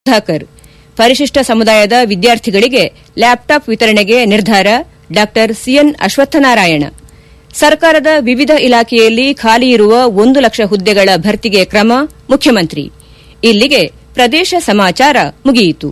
ಸುಧಾಕರ್ ಪರಿಶಿಷ್ಟ ಸಮುದಾಯದ ವಿದ್ಯಾರ್ಥಿಗಳಿಗೆ ಲ್ಯಾಪ್ಟಾಪ್ ವಿತರಣೆಗೆ ನಿರ್ಧಾರ ಡಾ ಸಿಎನ್ ಅಶ್ವತ್ಥನಾರಾಯಣ ಸರ್ಕಾರದ ವಿವಿಧ ಇಲಾಖೆಯಲ್ಲಿ ಖಾಲಿ ಇರುವ ಒಂದು ಲಕ್ಷ ಹುದ್ದೆಗಳ ಭರ್ತಿಗೆ ಕ್ರಮ ಮುಖ್ಯಮಂತ್ರಿ ಇಲ್ಲಿಗೆ ಪ್ರದೇಶ ಸಮಾಚಾರ ಮುಗಿಯಿತು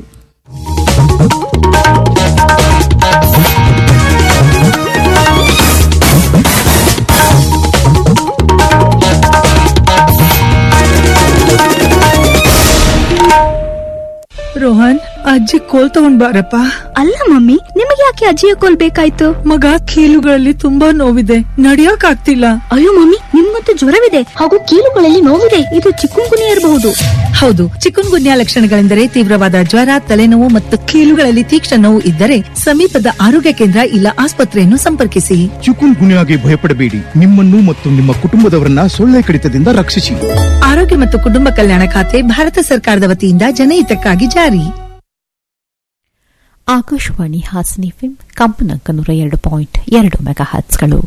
ರೋಹನ್ ಅಜ್ಜಿ ಕೋಲ್ ತಗೊಂಡ್ ಬಾರಪ್ಪ ಅಲ್ಲ ಮಮ್ಮಿ ನಿಮಗೆ ಯಾಕೆ ಅಜ್ಜಿಯ ಕೋಲ್ ಬೇಕಾಯ್ತು ಮಗ ಕೀಲುಗಳಲ್ಲಿ ತುಂಬಾ ನೋವಿದೆ ನಡಿಯಕ್ ಆಗ್ತಿಲ್ಲ ಅಯ್ಯೋ ಮಮ್ಮಿ ನಿಮ್ಗಂತೂ ಜ್ವರವಿದೆ ಹಾಗೂ ಕೀಲುಗಳಲ್ಲಿ ನೋವಿದೆ ಇದು ಚಿಕ್ಕುಂಗುನಿ ಇರಬಹುದು ಹೌದು ಚಿಕನ್ ಗುನ್ಯಾ ಲಕ್ಷಣಗಳೆಂದರೆ ತೀವ್ರವಾದ ಜ್ವರ ತಲೆನೋವು ಮತ್ತು ಕೀಲುಗಳಲ್ಲಿ ತೀಕ್ಷ್ಣ ನೋವು ಇದ್ದರೆ ಸಮೀಪದ ಆರೋಗ್ಯ ಕೇಂದ್ರ ಇಲ್ಲ ಆಸ್ಪತ್ರೆಯನ್ನು ಸಂಪರ್ಕಿಸಿ ಚಿಕುನ್ ಗುನ್ಯಾಗೆ ಭಯಪಡಬೇಡಿ ನಿಮ್ಮನ್ನು ಮತ್ತು ನಿಮ್ಮ ಕುಟುಂಬದವರನ್ನ ಸೊಳ್ಳೆ ಕಡಿತದಿಂದ ರಕ್ಷಿಸಿ ಆರೋಗ್ಯ ಮತ್ತು ಕುಟುಂಬ ಕಲ್ಯಾಣ ಖಾತೆ ಭಾರತ ಸರ್ಕಾರದ ವತಿಯಿಂದ ಜನಹಿತಕ್ಕಾಗಿ ಜಾರಿ ಆಕಾಶವಾಣಿ ಹಾಸನ ಎಫ್ಎಂ ಕಂಪನಾಂಕ ನೂರ ಎರಡು ಪಾಯಿಂಟ್ ಎರಡು ಮೆಗಾ ಹರ್ಟ್ಸ್ಗಳು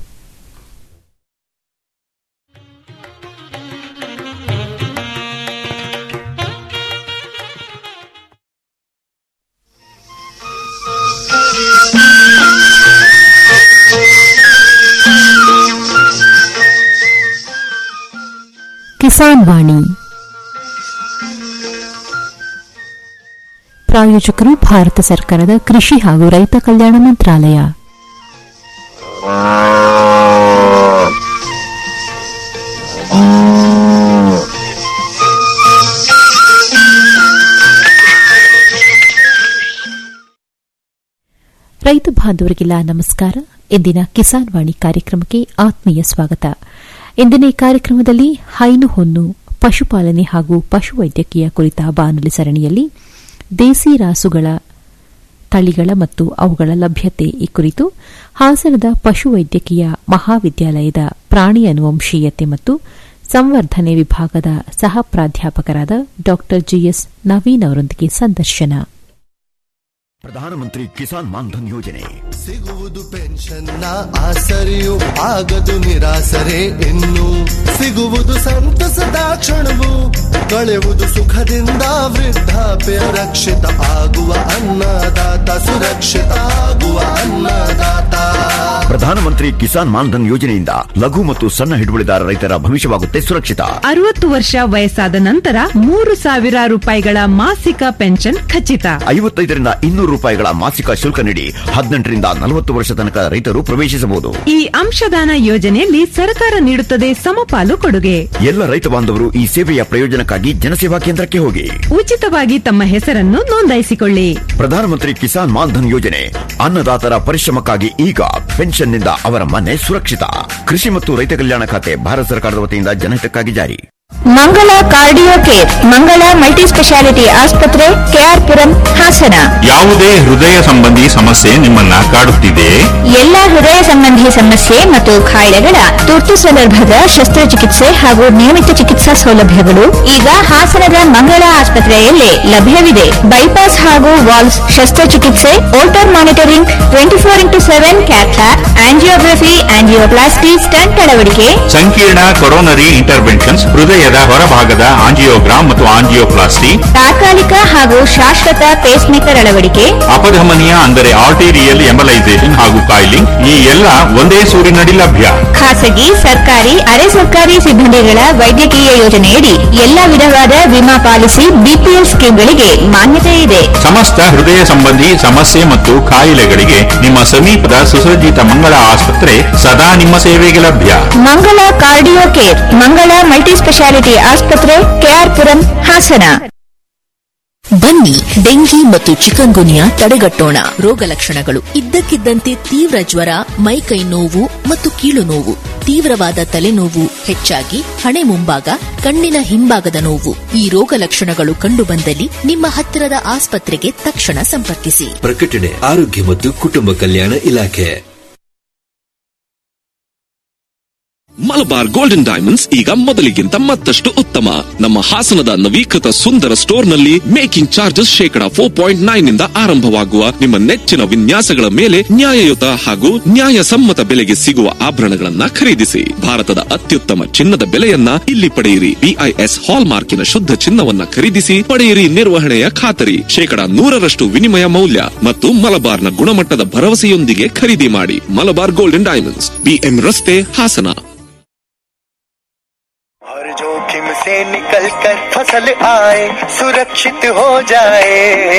ಕಿಸಾನ್ ವಾಣಿ ಪ್ರಾಯೋಜಕರು ಭಾರತ ಸರ್ಕಾರದ ಕೃಷಿ ಹಾಗೂ ರೈತ ಕಲ್ಯಾಣ ಮಂತ್ರಾಲಯ ರೈತ ಬಾಂಧವರಿಗೆಲ್ಲ ನಮಸ್ಕಾರ ಇಂದಿನ ಕಿಸಾನ್ ವಾಣಿ ಕಾರ್ಯಕ್ರಮಕ್ಕೆ ಆತ್ಮೀಯ ಸ್ವಾಗತ ಇಂದಿನ ಈ ಕಾರ್ಯಕ್ರಮದಲ್ಲಿ ಹೈನು ಹೊನ್ನು ಪಶುಪಾಲನೆ ಹಾಗೂ ಪಶುವೈದ್ಯಕೀಯ ಕುರಿತ ಬಾನುಲಿ ಸರಣಿಯಲ್ಲಿ ದೇಸಿ ರಾಸುಗಳ ತಳಿಗಳ ಮತ್ತು ಅವುಗಳ ಲಭ್ಯತೆ ಈ ಕುರಿತು ಹಾಸನದ ಪಶುವೈದ್ಯಕೀಯ ಮಹಾವಿದ್ಯಾಲಯದ ಪ್ರಾಣಿ ಅನುವಂಶೀಯತೆ ಮತ್ತು ಸಂವರ್ಧನೆ ವಿಭಾಗದ ಸಹ ಪ್ರಾಧ್ಯಾಪಕರಾದ ಡಾ ಜಿಎಸ್ ನವೀನ್ ಅವರೊಂದಿಗೆ ಸಂದರ್ಶನ ಪ್ರಧಾನಮಂತ್ರಿ ಕಿಸಾನ್ ಮಾನ್ಧನ್ ಯೋಜನೆ ಸಿಗುವುದು ಪೆನ್ಷನ್ನ ಆಸರೆಯು ಆಗದು ನಿರಾಸರೆ ಇನ್ನು ಸಿಗುವುದು ಸಂತಸದ ಕ್ಷಣವು ಕಳೆಯುವುದು ಸುಖದಿಂದ ವೃದ್ಧಾಪ್ಯ ರಕ್ಷಿತ ಆಗುವ ಅನ್ನದಾತ ಸುರಕ್ಷಿತ ಆಗುವ ಅನ್ನದಾತ ಪ್ರಧಾನಮಂತ್ರಿ ಕಿಸಾನ್ ಮಾನ್ಧನ್ ಯೋಜನೆಯಿಂದ ಲಘು ಮತ್ತು ಸಣ್ಣ ಹಿಡುವಳಿದಾರ ರೈತರ ಭವಿಷ್ಯವಾಗುತ್ತೆ ಸುರಕ್ಷಿತ ಅರವತ್ತು ವರ್ಷ ವಯಸ್ಸಾದ ನಂತರ ಮೂರು ಸಾವಿರ ರೂಪಾಯಿಗಳ ಮಾಸಿಕ ಪೆನ್ಷನ್ ಖಚಿತ ಐವತ್ತೈದರಿಂದ ಇನ್ನೂರು ರೂಪಾಯಿಗಳ ಮಾಸಿಕ ಶುಲ್ಕ ನೀಡಿ ಹದಿನೆಂಟರಿಂದ ನಲವತ್ತು ವರ್ಷ ತನಕ ರೈತರು ಪ್ರವೇಶಿಸಬಹುದು ಈ ಅಂಶದಾನ ಯೋಜನೆಯಲ್ಲಿ ಸರ್ಕಾರ ನೀಡುತ್ತದೆ ಸಮಪಾಲು ಕೊಡುಗೆ ಎಲ್ಲ ರೈತ ಬಾಂಧವರು ಈ ಸೇವೆಯ ಪ್ರಯೋಜನಕ್ಕಾಗಿ ಜನಸೇವಾ ಕೇಂದ್ರಕ್ಕೆ ಹೋಗಿ ಉಚಿತವಾಗಿ ತಮ್ಮ ಹೆಸರನ್ನು ನೋಂದಾಯಿಸಿಕೊಳ್ಳಿ ಪ್ರಧಾನಮಂತ್ರಿ ಕಿಸಾನ್ ಮಾನ್ಧನ್ ಯೋಜನೆ ಅನ್ನದಾತರ ಪರಿಶ್ರಮಕ್ಕಾಗಿ ಈಗ ಪೆನ್ಷನ್ನಿಂದ ಅವರ ಮನೆ ಸುರಕ್ಷಿತ ಕೃಷಿ ಮತ್ತು ರೈತ ಕಲ್ಯಾಣ ಖಾತೆ ಭಾರತ ಸರ್ಕಾರದ ವತಿಯಿಂದ ಜನಹಿತಕ್ಕಾಗಿ ಜಾರಿ Mangala cardio care Mangala multi speciality ಆಸ್ಪತ್ರೆ ಕೆಆರ್ಪುರಂ ಹಾಸನ ಯಾವುದೇ ಹೃದಯ ಸಂಬಂಧಿ ಸಮಸ್ಯೆ ನಿಮ್ಮನ್ನ ಕಾಡುತ್ತಿದೆಯೇ ಎಲ್ಲ ಹೃದಯ ಸಂಬಂಧಿ ಸಮಸ್ಯೆ ಮತ್ತು ಕಾಯಿಲೆಗಳ ತುರ್ತು ಸಂದರ್ಭದ ಶಸ್ತ್ರಚಿಕಿತ್ಸೆ ಹಾಗೂ ನಿಯಮಿತ ಚಿಕಿತ್ಸಾ ಸೌಲಭ್ಯಗಳು ಈಗ ಹಾಸನದ ಮಂಗಳ ಆಸ್ಪತ್ರೆಯಲ್ಲಿ ಲಭ್ಯವಿದೆ ಬೈಪಾಸ್ ಹಾಗೂ ವಾಲ್ಸ್ ಶಸ್ತ್ರಚಿಕಿತ್ಸೆ Holter monitoring twenty four into seven cath lab angiography angioplasty stent ಅಳವಡಿಕೆ ಸಂಕೀರ್ಣ ಕೊರೋನರಿ ಇಂಟರ್ವೆನ್ಷನ್ಸ್ ಹೃದಯದ ಹೊರಭಾಗದ ಆಂಜಿಯೋಗ್ರಾಮ್ ಮತ್ತು ಆಂಜಿಯೋಪ್ಲಾಸ್ಟಿ ತಾತ್ಕಾಲಿಕ ಹಾಗೂ ಶಾಶ್ವತ ಪೇಸ್ ಮೇಕರ್ ಅಳವಡಿಕೆ ಅಪಧಮನಿಯ ಅಂದರೆ ಆರ್ಟೇರಿಯಲ್ ಎಂಬಲೈಸೇಷನ್ ಹಾಗೂ ಕಾಯಿಲಿಂಗ್ ಈ ಎಲ್ಲ ಒಂದೇ ಸೂರಿನಡಿ ಲಭ್ಯ ಖಾಸಗಿ ಸರ್ಕಾರಿ ಅರೆ ಸರ್ಕಾರಿ ಸಿಬ್ಬಂದಿಗಳ ವೈದ್ಯಕೀಯ ಯೋಜನೆಯಡಿ ಎಲ್ಲ ವಿಧವಾದ ವಿಮಾ ಪಾಲಿಸಿ ಬಿಪಿಎಲ್ ಸ್ಕೀಮ್ಗಳಿಗೆ ಮಾನ್ಯತೆ ಇದೆ ಸಮಸ್ತ ಹೃದಯ ಸಂಬಂಧಿ ಸಮಸ್ಯೆ ಮತ್ತು ಕಾಯಿಲೆಗಳಿಗೆ ನಿಮ್ಮ ಸಮೀಪದ ಸುಸಜ್ಜಿತ ಮಂಗಳ ಆಸ್ಪತ್ರೆ ಸದಾ ನಿಮ್ಮ ಸೇವೆಗೆ ಲಭ್ಯ Mangala cardio care Mangala multi speciality ಆಸ್ಪತ್ರೆ ಕೆಆರ್ಪುರಂ ಹಾಸನ ಬನ್ನಿ ಡೆಂಗಿ ಮತ್ತು ಚಿಕನ್ ಗುನಿಯಾ ತಡೆಗಟ್ಟೋಣ ರೋಗ ಲಕ್ಷಣಗಳು ಇದ್ದಕ್ಕಿದ್ದಂತೆ ತೀವ್ರ ಜ್ವರ ಮೈಕೈ ನೋವು ಮತ್ತು ಕೀಲು ನೋವು ತೀವ್ರವಾದ ತಲೆನೋವು ಹೆಚ್ಚಾಗಿ ಹಣೆ ಮುಂಭಾಗ ಕಣ್ಣಿನ ಹಿಂಭಾಗದ ನೋವು ಈ ರೋಗ ಲಕ್ಷಣಗಳು ಕಂಡುಬಂದಲ್ಲಿ ನಿಮ್ಮ ಹತ್ತಿರದ ಆಸ್ಪತ್ರೆಗೆ ತಕ್ಷಣ ಸಂಪರ್ಕಿಸಿ ಪ್ರಕಟಣೆ ಆರೋಗ್ಯ ಮತ್ತು ಕುಟುಂಬ ಕಲ್ಯಾಣ ಇಲಾಖೆ ಮಲಬಾರ್ ಗೋಲ್ಡನ್ ಡೈಮಂಡ್ಸ್ ಈಗ ಮೊದಲಿಗಿಂತ ಮತ್ತಷ್ಟು ಉತ್ತಮ ನಮ್ಮ ಹಾಸನದ ನವೀಕೃತ ಸುಂದರ ಸ್ಟೋರ್ ನಲ್ಲಿ ಮೇಕಿಂಗ್ ಚಾರ್ಜಸ್ ಶೇಕಡ ಫೋರ್ ಪಾಯಿಂಟ್ ನೈನ್ ನಿಂದ ಆರಂಭವಾಗುವ ನಿಮ್ಮ ನೆಚ್ಚಿನ ವಿನ್ಯಾಸಗಳ ಮೇಲೆ ನ್ಯಾಯಯುತ ಹಾಗೂ ನ್ಯಾಯಸಮ್ಮತ ಬೆಲೆಗೆ ಸಿಗುವ ಆಭರಣಗಳನ್ನ ಖರೀದಿಸಿ ಭಾರತದ ಅತ್ಯುತ್ತಮ ಚಿನ್ನದ ಬೆಲೆಯನ್ನ ಇಲ್ಲಿ ಪಡೆಯಿರಿ ಬಿಐಎಸ್ ಹಾಲ್ ಮಾರ್ಕಿನ ಶುದ್ಧ ಚಿನ್ನವನ್ನ ಖರೀದಿಸಿ ಪಡೆಯಿರಿ ನಿರ್ವಹಣೆಯ ಖಾತರಿ ಶೇಕಡ ನೂರರಷ್ಟು ವಿನಿಮಯ ಮೌಲ್ಯ ಮತ್ತು ಮಲಬಾರ್ನ ಗುಣಮಟ್ಟದ ಭರವಸೆಯೊಂದಿಗೆ ಖರೀದಿ ಮಾಡಿ ಮಲಬಾರ್ ಗೋಲ್ಡನ್ ಡೈಮಂಡ್ಸ್ ಬಿಎಂ ರಸ್ತೆ ಹಾಸನ हर जोखिम से निकल कर फसल आए सुरक्षित हो जाए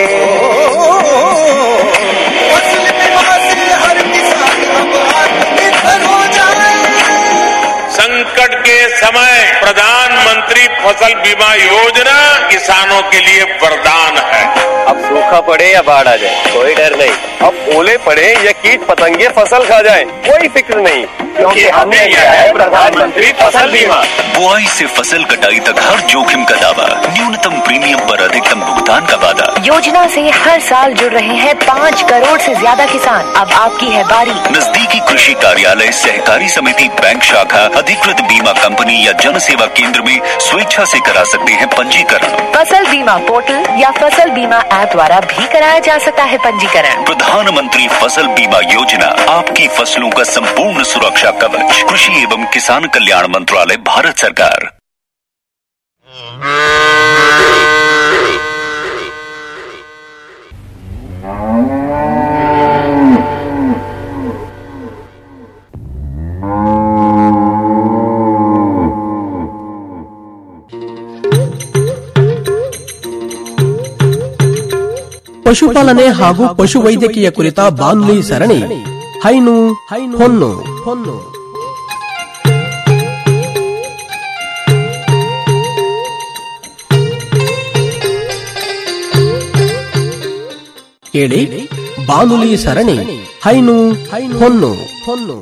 फसल बीमा से हर किसान अब आत्मनिर्भर हो जाए संकट के समय प्रधानमंत्री फसल बीमा योजना किसानों के लिए वरदान है अब सूखा पड़े या बाढ़ आ जाए कोई डर नहीं अब ओले पड़े या कीट पतंगे फसल खा जाए कोई फिक्र नहीं क्योंकि हमने लिया है प्रधानमंत्री फसल बीमा बुआई से फसल कटाई तक हर जोखिम का दावा न्यूनतम प्रीमियम पर अधिकतम भुगतान का वादा योजना से हर साल जुड़ रहे हैं पाँच करोड़ से ज्यादा किसान अब आपकी है बारी नजदीकी कृषि कार्यालय सहकारी समिति बैंक शाखा अधिकृत बीमा कंपनी या जन सेवा केंद्र में स्वेच्छा से करा सकते हैं पंजीकरण फसल बीमा पोर्टल या फसल बीमा ऐप द्वारा भी कराया जा सकता है पंजीकरण प्रधानमंत्री फसल बीमा योजना आपकी फसलों का संपूर्ण सुरक्षा कवच कृषि एवं किसान कल्याण मंत्रालय भारत सरकार ಪಶುಪಾಲನೆ ಹಾಗೂ ಪಶುವೈದ್ಯಕೀಯ ಕುರಿತ ಬಾನುಲಿ ಸರಣಿ ಹೈನು ಹೊನ್ನು ಹೊನ್ನು ಕೇಳಿ ಬಾನುಲಿ ಸರಣಿ ಹೈನು ಹೊನ್ನು ಹೊನ್ನು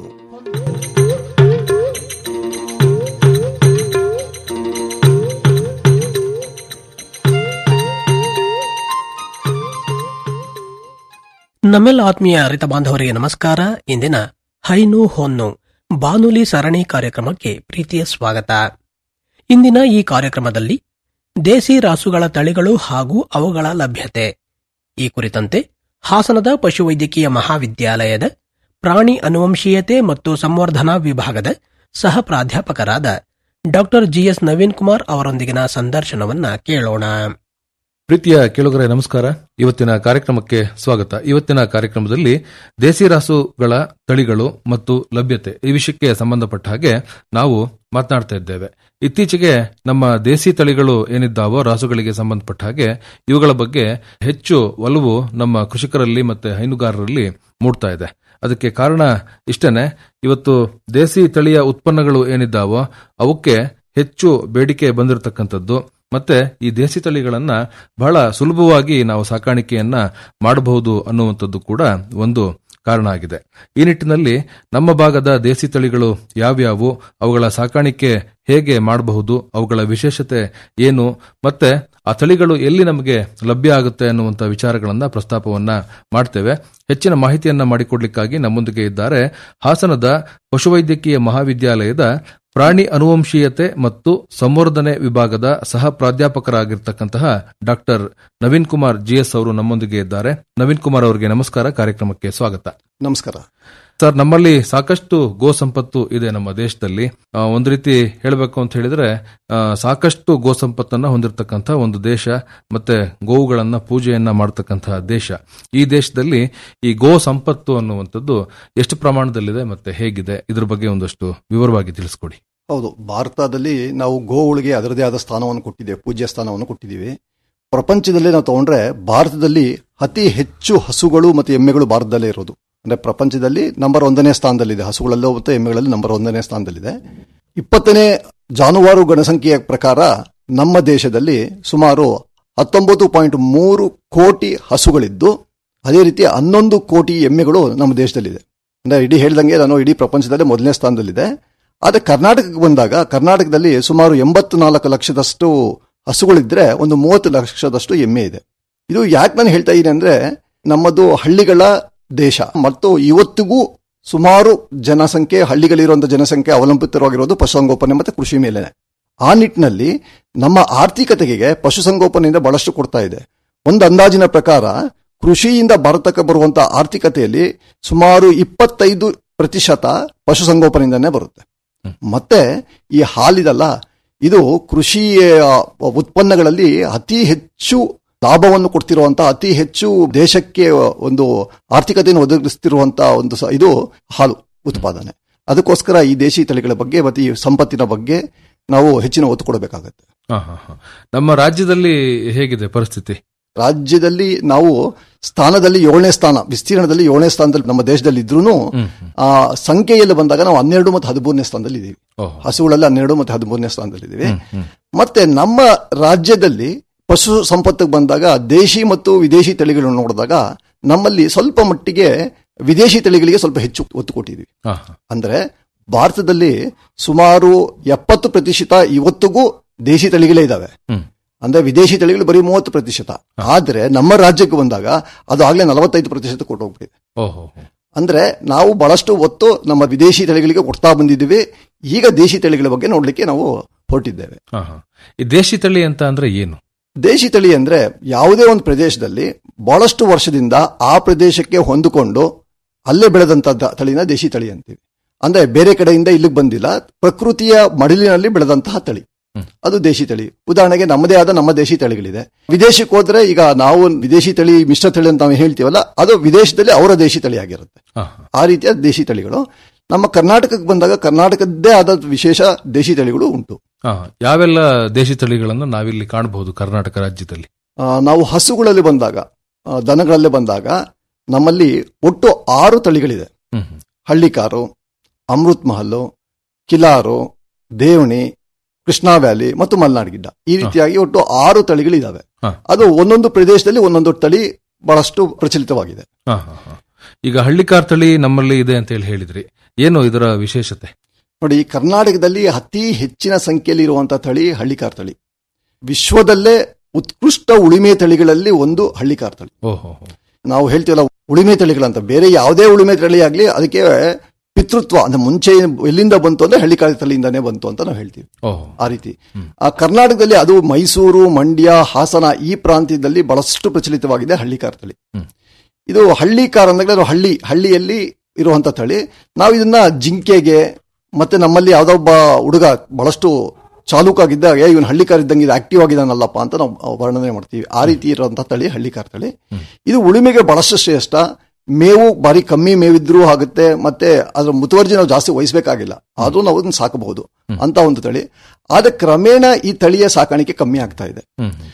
ನಮ್ಮೆಲ್ಲ ಆತ್ಮೀಯ ರೈತ ಬಾಂಧವರಿಗೆ ನಮಸ್ಕಾರ ಇಂದಿನ ಹೈನು ಹೊನ್ನು ಬಾನುಲಿ ಸರಣಿ ಕಾರ್ಯಕ್ರಮಕ್ಕೆ ಪ್ರೀತಿಯ ಸ್ವಾಗತ ಇಂದಿನ ಈ ಕಾರ್ಯಕ್ರಮದಲ್ಲಿ ದೇಸಿ ರಾಸುಗಳ ತಳಿಗಳು ಹಾಗೂ ಅವುಗಳ ಲಭ್ಯತೆ ಈ ಕುರಿತಂತೆ ಹಾಸನದ ಪಶುವೈದ್ಯಕೀಯ ಮಹಾವಿದ್ಯಾಲಯದ ಪ್ರಾಣಿ ಅನುವಂಶೀಯತೆ ಮತ್ತು ಸಂವರ್ಧನಾ ವಿಭಾಗದ ಸಹ ಪ್ರಾಧ್ಯಾಪಕರಾದ ಡಾಕ್ಟರ್ ಜಿಎಸ್ ನವೀನ್ ಕುಮಾರ್ ಅವರೊಂದಿಗಿನ ಸಂದರ್ಶನವನ್ನ ಕೇಳೋಣ ಪ್ರೀತಿಯ ಕೇಳುಗರೆ ನಮಸ್ಕಾರ ಇವತ್ತಿನ ಕಾರ್ಯಕ್ರಮಕ್ಕೆ ಸ್ವಾಗತ ಇವತ್ತಿನ ಕಾರ್ಯಕ್ರಮದಲ್ಲಿ ದೇಸಿ ರಾಸುಗಳ ತಳಿಗಳು ಮತ್ತು ಲಭ್ಯತೆ ಈ ವಿಷಯಕ್ಕೆ ಸಂಬಂಧಪಟ್ಟ ಹಾಗೆ ನಾವು ಮಾತನಾಡ್ತಾ ಇದ್ದೇವೆ ಇತ್ತೀಚೆಗೆ ನಮ್ಮ ದೇಸಿ ತಳಿಗಳು ಏನಿದ್ದಾವೋ ರಾಸುಗಳಿಗೆ ಸಂಬಂಧಪಟ್ಟ ಹಾಗೆ ಇವುಗಳ ಬಗ್ಗೆ ಹೆಚ್ಚು ಒಲವು ನಮ್ಮ ಕೃಷಿಕರಲ್ಲಿ ಮತ್ತೆ ಹೈನುಗಾರರಲ್ಲಿ ಮೂಡ್ತಾ ಇದೆ ಅದಕ್ಕೆ ಕಾರಣ ಇಷ್ಟನೇ ಇವತ್ತು ದೇಸಿ ತಳಿಯ ಉತ್ಪನ್ನಗಳು ಏನಿದ್ದಾವೋ ಅವಕ್ಕೆ ಹೆಚ್ಚು ಬೇಡಿಕೆ ಬಂದಿರತಕ್ಕಂಥದ್ದು ಮತ್ತೆ ಈ ದೇಸಿ ತಳಿಗಳನ್ನ ಬಹಳ ಸುಲಭವಾಗಿ ನಾವು ಸಾಕಾಣಿಕೆಯನ್ನ ಮಾಡಬಹುದು ಅನ್ನುವಂಥದ್ದು ಕೂಡ ಒಂದು ಕಾರಣ ಆಗಿದೆ ಈ ನಿಟ್ಟಿನಲ್ಲಿ ನಮ್ಮ ಭಾಗದ ದೇಸಿ ತಳಿಗಳು ಯಾವ್ಯಾವು ಅವುಗಳ ಸಾಕಾಣಿಕೆ ಹೇಗೆ ಮಾಡಬಹುದು ಅವುಗಳ ವಿಶೇಷತೆ ಏನು ಮತ್ತೆ ಆ ತಳಿಗಳು ಎಲ್ಲಿ ನಮಗೆ ಲಭ್ಯ ಆಗುತ್ತೆ ಅನ್ನುವಂಥ ವಿಚಾರಗಳನ್ನ ಪ್ರಸ್ತಾಪವನ್ನ ಮಾಡ್ತೇವೆ ಹೆಚ್ಚಿನ ಮಾಹಿತಿಯನ್ನ ಮಾಡಿಕೊಡ್ಲಿಕ್ಕಾಗಿ ನಮ್ಮೊಂದಿಗೆ ಇದ್ದಾರೆ ಹಾಸನದ ಪಶುವೈದ್ಯಕೀಯ ಮಹಾವಿದ್ಯಾಲಯದ ಪ್ರಾಣಿ ಅನುವಂಶೀಯತೆ ಮತ್ತು ಸಂವರ್ಧನೆ ವಿಭಾಗದ ಸಹ ಪ್ರಾಧ್ಯಾಪಕರಾಗಿರ್ತಕ್ಕಂತಹ ಡಾಕ್ಟರ್ ನವೀನ್ ಕುಮಾರ್ ಜಿಎಸ್ ಅವರು ನಮ್ಮೊಂದಿಗೆ ಇದ್ದಾರೆ ನವೀನ್ ಕುಮಾರ್ ಅವರಿಗೆ ನಮಸ್ಕಾರ ಕಾರ್ಯಕ್ರಮಕ್ಕೆ ಸ್ವಾಗತ ನಮಸ್ಕಾರ ಸರ್ ನಮ್ಮಲ್ಲಿ ಸಾಕಷ್ಟು ಗೋ ಸಂಪತ್ತು ಇದೆ ನಮ್ಮ ದೇಶದಲ್ಲಿ ಆ, ಒಂದು ರೀತಿ ಹೇಳಬೇಕು ಅಂತ ಹೇಳಿದ್ರೆ ಆ, ಸಾಕಷ್ಟು ಗೋ ಸಂಪತ್ತನ್ನ ಹೊಂದಿರತಕ್ಕಂಥ ಒಂದು ದೇಶ ಮತ್ತೆ ಗೋವುಗಳನ್ನ ಪೂಜೆಯನ್ನ ಮಾಡತಕ್ಕಂತಹ ದೇಶ ಈ ದೇಶದಲ್ಲಿ ಈ ಗೋ ಸಂಪತ್ತು ಅನ್ನುವಂಥದ್ದು ಎಷ್ಟು ಪ್ರಮಾಣದಲ್ಲಿದೆ ಮತ್ತೆ ಹೇಗಿದೆ ಇದ್ರ ಬಗ್ಗೆ ಒಂದಷ್ಟು ವಿವರವಾಗಿ ತಿಳಿಸ್ಕೊಡಿ ಹೌದು ಭಾರತದಲ್ಲಿ ನಾವು ಗೋವುಗಳಿಗೆ ಅದರದೇ ಆದ ಸ್ಥಾನವನ್ನು ಕೊಟ್ಟಿದ್ದೇವೆ ಪೂಜ್ಯ ಸ್ಥಾನವನ್ನು ಕೊಟ್ಟಿದ್ದೀವಿ ಪ್ರಪಂಚದಲ್ಲಿ ನಾವು ತಗೊಂಡ್ರೆ ಭಾರತದಲ್ಲಿ ಅತಿ ಹೆಚ್ಚು ಹಸುಗಳು ಮತ್ತು ಎಮ್ಮೆಗಳು ಭಾರತದಲ್ಲೇ ಇರೋದು ಅಂದ್ರೆ ಪ್ರಪಂಚದಲ್ಲಿ ನಂಬರ್ ಒಂದನೇ ಸ್ಥಾನದಲ್ಲಿದೆ ಹಸುಗಳಲ್ಲೂ ಮತ್ತು ಎಮ್ಮೆಗಳಲ್ಲಿ ನಂಬರ್ ಒಂದನೇ ಸ್ಥಾನದಲ್ಲಿದೆ ಇಪ್ಪತ್ತನೇ ಜಾನುವಾರು ಗಣಸಂಖ್ಯೆಯ ಪ್ರಕಾರ ನಮ್ಮ ದೇಶದಲ್ಲಿ ಸುಮಾರು ಹತ್ತೊಂಬತ್ತು ಪಾಯಿಂಟ್ ಮೂರು ಕೋಟಿ ಹಸುಗಳಿದ್ದು ಅದೇ ರೀತಿ ಹನ್ನೊಂದು ಕೋಟಿ ಎಮ್ಮೆಗಳು ನಮ್ಮ ದೇಶದಲ್ಲಿದೆ ಅಂದ್ರೆ ಇಡೀ ಹೇಳ್ದಂಗೆ ನಾನು ಇಡೀ ಪ್ರಪಂಚದಲ್ಲೇ ಮೊದಲನೇ ಸ್ಥಾನದಲ್ಲಿದೆ ಆದರೆ ಕರ್ನಾಟಕಕ್ಕೆ ಬಂದಾಗ ಕರ್ನಾಟಕದಲ್ಲಿ ಸುಮಾರು ಎಂಬತ್ತು ನಾಲ್ಕು ಲಕ್ಷದಷ್ಟು ಹಸುಗಳಿದ್ರೆ ಒಂದು ಮೂವತ್ತು ಲಕ್ಷದಷ್ಟು ಎಮ್ಮೆ ಇದೆ ಇದು ಯಾಕೆ ನಾನು ಹೇಳ್ತಾ ಇದ್ದೀನಿ ಅಂದ್ರೆ ನಮ್ಮದು ಹಳ್ಳಿಗಳ ದೇಶ ಮತ್ತು ಇವತ್ತಿಗೂ ಸುಮಾರು ಜನಸಂಖ್ಯೆ ಹಳ್ಳಿಗಳಿರುವಂತಹ ಜನಸಂಖ್ಯೆ ಅವಲಂಬಿತವಾಗಿರೋದು ಪಶುಸಂಗೋಪನೆ ಮತ್ತೆ ಕೃಷಿ ಮೇಲೆ ಆ ನಿಟ್ಟಿನಲ್ಲಿ ನಮ್ಮ ಆರ್ಥಿಕತೆಗೆ ಪಶುಸಂಗೋಪನೆಯಿಂದ ಬಹಳಷ್ಟು ಕೊಡ್ತಾ ಇದೆ ಒಂದು ಅಂದಾಜಿನ ಪ್ರಕಾರ ಕೃಷಿಯಿಂದ ಭಾರತಕ್ಕೆ ಬರುವಂತಹ ಆರ್ಥಿಕತೆಯಲ್ಲಿ ಸುಮಾರು ಇಪ್ಪತ್ತೈದು ಪ್ರತಿಶತ ಪಶುಸಂಗೋಪನೆಯಿಂದನೇ ಬರುತ್ತೆ ಮತ್ತೆ ಈ ಹಾಲಿದಲ್ಲ ಇದು ಕೃಷಿ ಆ, ಉತ್ಪನ್ನಗಳಲ್ಲಿ ಅತಿ ಹೆಚ್ಚು ಲಾಭವನ್ನು ಕೊಡ್ತಿರುವಂತಹ ಅತಿ ಹೆಚ್ಚು ದೇಶಕ್ಕೆ ಒಂದು ಆರ್ಥಿಕತೆಯನ್ನು ಒದಗಿಸ್ತಿರುವಂತಹ ಒಂದು ಸ- ಇದು ಹಾಲು ಉತ್ಪಾದನೆ ಅದಕ್ಕೋಸ್ಕರ ಈ ದೇಶಿ ತಳಿಗಳ ಬಗ್ಗೆ ಮತ್ತೆ ಈ ಸಂಪತ್ತಿನ ಬಗ್ಗೆ ನಾವು ಹೆಚ್ಚಿನ ಒತ್ತು ಕೊಡಬೇಕಾಗತ್ತೆ ಹಾ, ಹಾ, ಹಾ. ನಮ್ಮ ರಾಜ್ಯದಲ್ಲಿ ಹೇಗಿದೆ ಪರಿಸ್ಥಿತಿ ರಾಜ್ಯದಲ್ಲಿ ನಾವು ಸ್ಥಾನದಲ್ಲಿ ಏಳನೇ ಸ್ಥಾನ ವಿಸ್ತೀರ್ಣದಲ್ಲಿ ಏಳನೇ ಸ್ಥಾನದಲ್ಲಿ ನಮ್ಮ ದೇಶದಲ್ಲಿ ಇದ್ರೂ ಆ ಸಂಖ್ಯೆಯಲ್ಲಿ ಬಂದಾಗ ನಾವು ಹನ್ನೆರಡು ಮತ್ತು ಹದಿಮೂರನೇ ಸ್ಥಾನದಲ್ಲಿ ಇದ್ದೀವಿ ಹಸುಗಳಲ್ಲಿ ಹನ್ನೆರಡು ಮತ್ತು ಹದಿಮೂರನೇ ಸ್ಥಾನದಲ್ಲಿ ಇದ್ದೀವಿ ಮತ್ತೆ ನಮ್ಮ ರಾಜ್ಯದಲ್ಲಿ ಪಶು ಸಂಪತ್ತಿಗೆ ಬಂದಾಗ ದೇಶಿ ಮತ್ತು ವಿದೇಶಿ ತಳಿಗಳನ್ನು ನೋಡಿದಾಗ ನಮ್ಮಲ್ಲಿ ಸ್ವಲ್ಪ ಮಟ್ಟಿಗೆ ವಿದೇಶಿ ತಳಿಗಳಿಗೆ ಸ್ವಲ್ಪ ಹೆಚ್ಚು ಒತ್ತು ಕೊಟ್ಟಿದ್ದೀವಿ ಹಾ, ಅಂದ್ರೆ ಭಾರತದಲ್ಲಿ ಸುಮಾರು ಎಪ್ಪತ್ತು ಪ್ರತಿಶತ ಇವತ್ತಿಗೂ ದೇಶಿ ತಳಿಗಳೇ ಇದಾವೆ ಅಂದ್ರೆ ವಿದೇಶಿ ತಳಿಗಳು ಬರೀ ಮೂವತ್ತು ಪ್ರತಿಶತ ಆದ್ರೆ ನಮ್ಮ ರಾಜ್ಯಕ್ಕೆ ಬಂದಾಗ ಅದು ಆಗ್ಲೇ ನಲವತ್ತೈದು ಪ್ರತಿಶತ ಕೊಟ್ಟು ಹೋಗ್ಬಿಟ್ಟಿದೆ ಓಹೋ ಅಂದ್ರೆ ನಾವು ಬಹಳಷ್ಟು ಒತ್ತು ನಮ್ಮ ವಿದೇಶಿ ತಳಿಗಳಿಗೆ ಕೊಡ್ತಾ ಬಂದಿದ್ದೀವಿ ಈಗ ದೇಶಿ ತಳಿಗಳ ಬಗ್ಗೆ ನೋಡ್ಲಿಕ್ಕೆ ನಾವು ಹೊರಟಿದ್ದೇವೆ ಹಾ, ಹಾ. ಈ ದೇಶಿ ತಳಿ ಅಂತ ಅಂದ್ರೆ ಏನು ದೇಶಿ ತಳಿ ಅಂದ್ರೆ ಯಾವುದೇ ಒಂದು ಪ್ರದೇಶದಲ್ಲಿ ಬಹಳಷ್ಟು ವರ್ಷದಿಂದ ಆ ಪ್ರದೇಶಕ್ಕೆ ಹೊಂದಿಕೊಂಡು ಅಲ್ಲೇ ಬೆಳೆದಂತ ತಳಿನ ದೇಶಿ ತಳಿ ಅಂತೀವಿ ಅಂದ್ರೆ ಬೇರೆ ಕಡೆಯಿಂದ ಇಲ್ಲಿಗೆ ಬಂದಿಲ್ಲ ಪ್ರಕೃತಿಯ ಮಡಿಲಿನಲ್ಲಿ ಬೆಳೆದಂತಹ ತಳಿ ಅದು ದೇಶಿ ತಳಿ ಉದಾಹರಣೆಗೆ ನಮ್ಮದೇ ಆದ ನಮ್ಮ ದೇಶಿ ತಳಿಗಳಿದೆ ವಿದೇಶಕ್ಕೆ ಹೋದ್ರೆ ಈಗ ನಾವು ವಿದೇಶಿ ತಳಿ ಮಿಶ್ರ ತಳಿ ಅಂತ ನಾವು ಹೇಳ್ತೀವಲ್ಲ ಅದು ವಿದೇಶದಲ್ಲಿ ಅವರ ದೇಶಿ ತಳಿ ಆಗಿರುತ್ತೆ ಹಾ, ಆ ರೀತಿಯ ದೇಶಿ ತಳಿಗಳು ನಮ್ಮ ಕರ್ನಾಟಕಕ್ಕೆ ಬಂದಾಗ ಕರ್ನಾಟಕದ್ದೇ ಆದ ವಿಶೇಷ ದೇಶಿ ತಳಿಗಳು ಉಂಟು ಹಾ, ಯಾವೆಲ್ಲ ದೇಶಿ ತಳಿಗಳನ್ನು ನಾವಿಲ್ಲಿ ಕಾಣಬಹುದು ಕರ್ನಾಟಕ ರಾಜ್ಯದಲ್ಲಿ ಆ, ನಾವು ಹಸುಗಳಲ್ಲಿ ಬಂದಾಗ ಆ, ದನಗಳಲ್ಲಿ ಬಂದಾಗ ನಮ್ಮಲ್ಲಿ ಒಟ್ಟು ಆರು ತಳಿಗಳಿದೆ ಹಳ್ಳಿಕಾರು ಅಮೃತ್ ಮಹಲ್ ಕಿಲಾರು ದೇವಣಿ ಕೃಷ್ಣಾ ವ್ಯಾಲಿ ಮತ್ತು ಮಲ್ನಾಡ್ ಗಿಡ್ಡ ಈ ರೀತಿಯಾಗಿ ಒಟ್ಟು ಆರು ತಳಿಗಳಿದಾವೆ ಅದು ಒಂದೊಂದು ಪ್ರದೇಶದಲ್ಲಿ ಒಂದೊಂದು ತಳಿ ಬಹಳಷ್ಟು ಪ್ರಚಲಿತವಾಗಿದೆ ಹಾ, ಹಾ, ಹಾ. ಈಗ ಹಳ್ಳಿಕಾರ್ ತಳಿ ನಮ್ಮಲ್ಲಿ ಇದೆ ಅಂತ ಹೇಳಿ ಹೇಳಿದ್ರಿ ಏನು ಇದರ ವಿಶೇಷತೆ ನೋಡಿ ಕರ್ನಾಟಕದಲ್ಲಿ ಅತಿ ಹೆಚ್ಚಿನ ಸಂಖ್ಯೆಯಲ್ಲಿ ಇರುವಂತಹ ತಳಿ ಹಳ್ಳಿಕಾರ್ ತಳಿ ವಿಶ್ವದಲ್ಲೇ ಉತ್ಕೃಷ್ಟ ಉಳಿಮೆ ತಳಿಗಳಲ್ಲಿ ಒಂದು ಹಳ್ಳಿಕಾರ್ ತಳಿ ಓಹೋ ನಾವು ಹೇಳ್ತೀವಲ್ಲ ಉಳಿಮೆ ತಳಿಗಳಂತ ಬೇರೆ ಯಾವುದೇ ಉಳಿಮೆ ತಳಿ ಆಗ್ಲಿ ಅದಕ್ಕೆ ಪಿತೃತ್ವ ಅಂದ್ರೆ ಮುಂಚೆ ಎಲ್ಲಿಂದ ಬಂತು ಅಂದ್ರೆ ಹಳ್ಳಿಕಾರ್ ತಳಿಯಿಂದಾನೇ ಬಂತು ಅಂತ ನಾವು ಹೇಳ್ತೀವಿ ಓಹೋ ಆ ರೀತಿ ಆ ಕರ್ನಾಟಕದಲ್ಲಿ ಅದು ಮೈಸೂರು ಮಂಡ್ಯ ಹಾಸನ ಈ ಪ್ರಾಂತ್ಯದಲ್ಲಿ ಬಹಳಷ್ಟು ಪ್ರಚಲಿತವಾಗಿದೆ ಹಳ್ಳಿಕಾರ್ ತಳಿ ಇದು ಹಳ್ಳಿಕಾರ್ ಅಂದ್ರೆ ಅದು ಹಳ್ಳಿ ಹಳ್ಳಿಯಲ್ಲಿ ಇರುವಂತ ತಳಿ ನಾವು ಇದನ್ನ ಜಿಂಕೆಗೆ ಮತ್ತೆ ನಮ್ಮಲ್ಲಿ ಯಾವ್ದೋ ಒಬ್ಬ ಹುಡುಗ ಬಹಳಷ್ಟು ಚಾಲೂಕಾಗಿದ್ದಾಗ ಏ ಇವನು ಹಳ್ಳಿಕಾರ್ ಇದ್ದಂಗೆ ಇದು ಆಕ್ಟಿವ್ ಆಗಿದಾನಲ್ಲಪ್ಪ ಅಂತ ನಾವು ವರ್ಣನೆ ಮಾಡ್ತೀವಿ ಆ ರೀತಿ ಇರುವಂತಹ ತಳಿ ಹಳ್ಳಿಕಾರ್ ತಳಿ ಇದು ಉಳುಮೆಗೆ ಬಹಳಷ್ಟು ಶ್ರೇಷ್ಠ ಮೇವು ಬಾರಿ ಕಮ್ಮಿ ಮೇವಿದ್ರೂ ಆಗುತ್ತೆ ಮತ್ತೆ ಅದ್ರ ಮುತುವರ್ಜಿ ನಾವು ಜಾಸ್ತಿ ವಹಿಸಬೇಕಾಗಿಲ್ಲ ಆದ್ರೂ ನಾವು ಅದನ್ನ ಸಾಕಬಹುದು ಅಂತ ಒಂದು ತಳಿ ಆದ್ರೆ ಕ್ರಮೇಣ ಈ ತಳಿಯ ಸಾಕಾಣಿಕೆ ಕಮ್ಮಿ ಆಗ್ತಾ ಇದೆ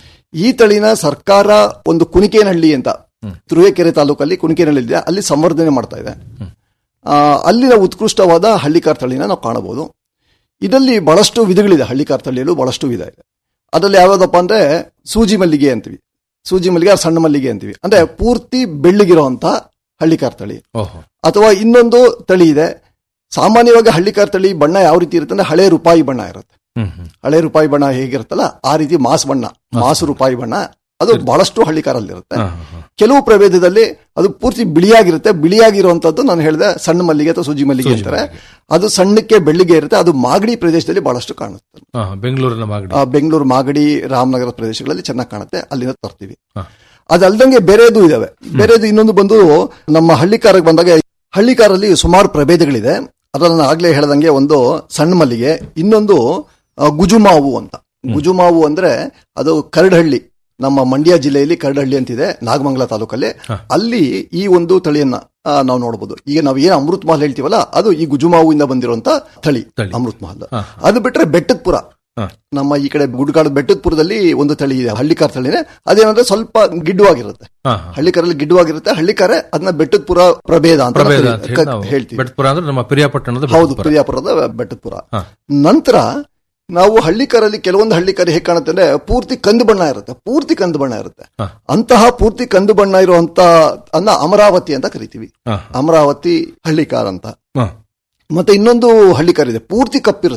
ಈ ತಳಿನ ಸರ್ಕಾರ ಒಂದು ಕುಣಿಕೇನಹಳ್ಳಿ ಅಂತ ತುರುವೇಕೆರೆ ತಾಲೂಕಲ್ಲಿ ಕುಣಿಕೇನಹಳ್ಳಿ ಇದೆ ಅಲ್ಲಿ ಸಂವರ್ಧನೆ ಮಾಡ್ತಾ ಇದೆ ಆ, ಅಲ್ಲಿನ ಉತ್ಕೃಷ್ಟವಾದ ಹಳ್ಳಿಕಾರ್ ತಳಿನ ನಾವು ಕಾಣಬಹುದು ಇದರಲ್ಲಿ ಬಹಳಷ್ಟು ವಿಧಗಳಿದೆ ಹಳ್ಳಿಕಾರ್ ತಳಿಯಲ್ಲೂ ಬಹಳಷ್ಟು ವಿಧ ಇದೆ ಅದರಲ್ಲಿ ಯಾವ್ಯಾವ್ದಪ್ಪ ಅಂದ್ರೆ ಸೂಜಿ ಮಲ್ಲಿಗೆ ಅಂತೀವಿ ಸೂಜಿ ಮಲ್ಲಿಗೆ ಆ ಸಣ್ಣ ಮಲ್ಲಿಗೆ ಅಂತೀವಿ ಅಂದ್ರೆ ಪೂರ್ತಿ ಬೆಳ್ಳಿಗಿರುವಂತ ಹಳ್ಳಿಕಾರ್ ತಳಿ ಓಹೋ ಅಥವಾ ಇನ್ನೊಂದು ತಳಿ ಇದೆ ಸಾಮಾನ್ಯವಾಗಿ ಹಳ್ಳಿಕಾರ್ ತಳಿ ಬಣ್ಣ ಯಾವ ರೀತಿ ಇರುತ್ತೆ ಅಂದ್ರೆ ಹಳೆ ರೂಪಾಯಿ ಬಣ್ಣ ಇರುತ್ತೆ ಹ್ಮ್ ಹ್ಮ್ ಹಳೆ ರೂಪಾಯಿ ಬಣ್ಣ ಹೇಗಿರುತ್ತಲ್ಲ ಆ ರೀತಿ ಮಾಸ್ ಬಣ್ಣ ಮಾಸು ರೂಪಾಯಿ ಬಣ್ಣ ಅದು ಬಹಳಷ್ಟು ಹಳ್ಳಿಕಾರಲ್ಲಿರುತ್ತೆ ಹಾ, ಕೆಲವು ಪ್ರಭೇದದಲ್ಲಿ ಅದು ಪೂರ್ತಿ ಬಿಳಿಯಾಗಿರುತ್ತೆ ಬಿಳಿಯಾಗಿರುವಂತದ್ದು ನಾನು ಹೇಳಿದೆ ಸಣ್ಣ ಮಲ್ಲಿಗೆ ಅಥವಾ ಸೂಜಿ ಮಲ್ಲಿಗೆ ಸೂಜಿ ಅಂತಾರೆ ಅದು ಸಣ್ಣಕ್ಕೆ ಬೆಳ್ಳಿಗೆ ಇರುತ್ತೆ ಅದು ಮಾಗಡಿ ಪ್ರದೇಶದಲ್ಲಿ ಬಹಳಷ್ಟು ಕಾಣುತ್ತೆ ಹಾ, ಬೆಂಗಳೂರಿನ ಮಾಗಡಿ ಆ, ಬೆಂಗಳೂರು ಮಾಗಡಿ ರಾಮನಗರ ಪ್ರದೇಶಗಳಲ್ಲಿ ಚೆನ್ನಾಗಿ ಕಾಣುತ್ತೆ ಅಲ್ಲಿಂದ ತರ್ತೀವಿ ಹಾ. ಅದಲ್ದಂಗೆ ಬೇರೆದು ಇದಾವೆ ಬೇರೆದು ಇನ್ನೊಂದು ಬಂದು ನಮ್ಮ ಹಳ್ಳಿಕಾರಕ್ಕೆ ಬಂದಾಗ ಹಳ್ಳಿಕಾರಲ್ಲಿ ಸುಮಾರು ಪ್ರಭೇದಗಳಿದೆ ಅದನ್ನ ನಾನು ಆಗ್ಲೇ ಹೇಳ್ದಂಗೆ ಒಂದು ಸಣ್ಣ ಮಲ್ಲಿಗೆ ಇನ್ನೊಂದು ಆ, ಗುಜುಮಾವು ಅಂತ ಗುಜುಮಾವು ಅಂದ್ರೆ ಅದು ಕರಡಹಳ್ಳಿ ನಮ್ಮ ಮಂಡ್ಯ ಜಿಲ್ಲೆಯಲ್ಲಿ ಕರಡಹಳ್ಳಿ ಅಂತಿದೆ ನಾಗಮಂಗಲ ತಾಲೂಕಲ್ಲಿ ಅಲ್ಲಿ ಈ ಒಂದು ತಳಿಯನ್ನ ಆ, ನಾವು ನೋಡಬಹುದು ಈಗ ನಾವು ಏನ್ ಅಮೃತ್ ಮಹಲ್ ಹೇಳ್ತೀವಲ್ಲ ಅದು ಈ ಗುಜುಮಾವಿಂದ ಬಂದಿರುವಂತ ತಳಿ ಅಮೃತ್ ಮಹಲ್ ಅದು ಬಿಟ್ರೆ ಬೆಟ್ಟದ ಪುರ ನಮ್ಮ ಈ ಕಡೆ ಗುಡ್ಗಾಡ ಬೆಟ್ಟದ ಪುರದಲ್ಲಿ ಒಂದು ತಳಿ ಇದೆ ಹಳ್ಳಿಕಾರ್ ತಳಿನೇ ಅದೇನಂದ್ರೆ ಸ್ವಲ್ಪ ಗಿಡ್ಡವಾಗಿರುತ್ತೆ ಹಾ, ಹಳ್ಳಿಕಾರಲ್ಲಿ ಗಿಡ್ಡವಾಗಿರುತ್ತೆ ಹಳ್ಳಿಕಾರೆ ಅದನ್ನ ಬೆಟ್ಟದ ಪುರ ಪ್ರಭೇದ ಅಂತ ಪ್ರಭೇದ ಕರಿ- ಅಂತ ಹೇಳಿ ಕ- ನಾವು ಹೇಳ್ತೀವಿ ಬೆಟ್ಟಪುರ ಅಂದ್ರೆ ನಮ್ಮ ಪ್ರಿಯಾಪಟ್ಟಣದ ಹೌದು ಬೆಟ್ಟಪುರ. ಪ್ರಿಯಾಪುರದ ಬೆಟ್ಟದ ಪುರ ಹಾ. ನಂತರ ನಾವು ಹಳ್ಳಿಕಾರಲ್ಲಿ ಕೆಲವೊಂದು ಹಳ್ಳಿಕಾರಿ ಹೇಗೆ ಕಾಣುತ್ತೆ ಅಂದ್ರೆ ಪೂರ್ತಿ ಕಂದು ಬಣ್ಣ ಇರುತ್ತೆ ಪೂರ್ತಿ ಕಂದು ಬಣ್ಣ ಇರುತ್ತೆ ಹಾ. ಅಂತಹ ಪೂರ್ತಿ ಕಂದು ಬಣ್ಣ ಇರುವಂತ ಅನ್ನ ಅಮರಾವತಿ ಅಂತ ಕರಿತೀವಿ ಹಾ. ಅಮರಾವತಿ ಹಳ್ಳಿಕಾರ್ ಅಂತ ಹಾ. ಮತ್ತೆ ಇನ್ನೊಂದು ಹಳ್ಳಿಕಾರ್ ಇದೆ ಪೂರ್ತಿ ಕಪ್ಪಿರುತ್ತೆ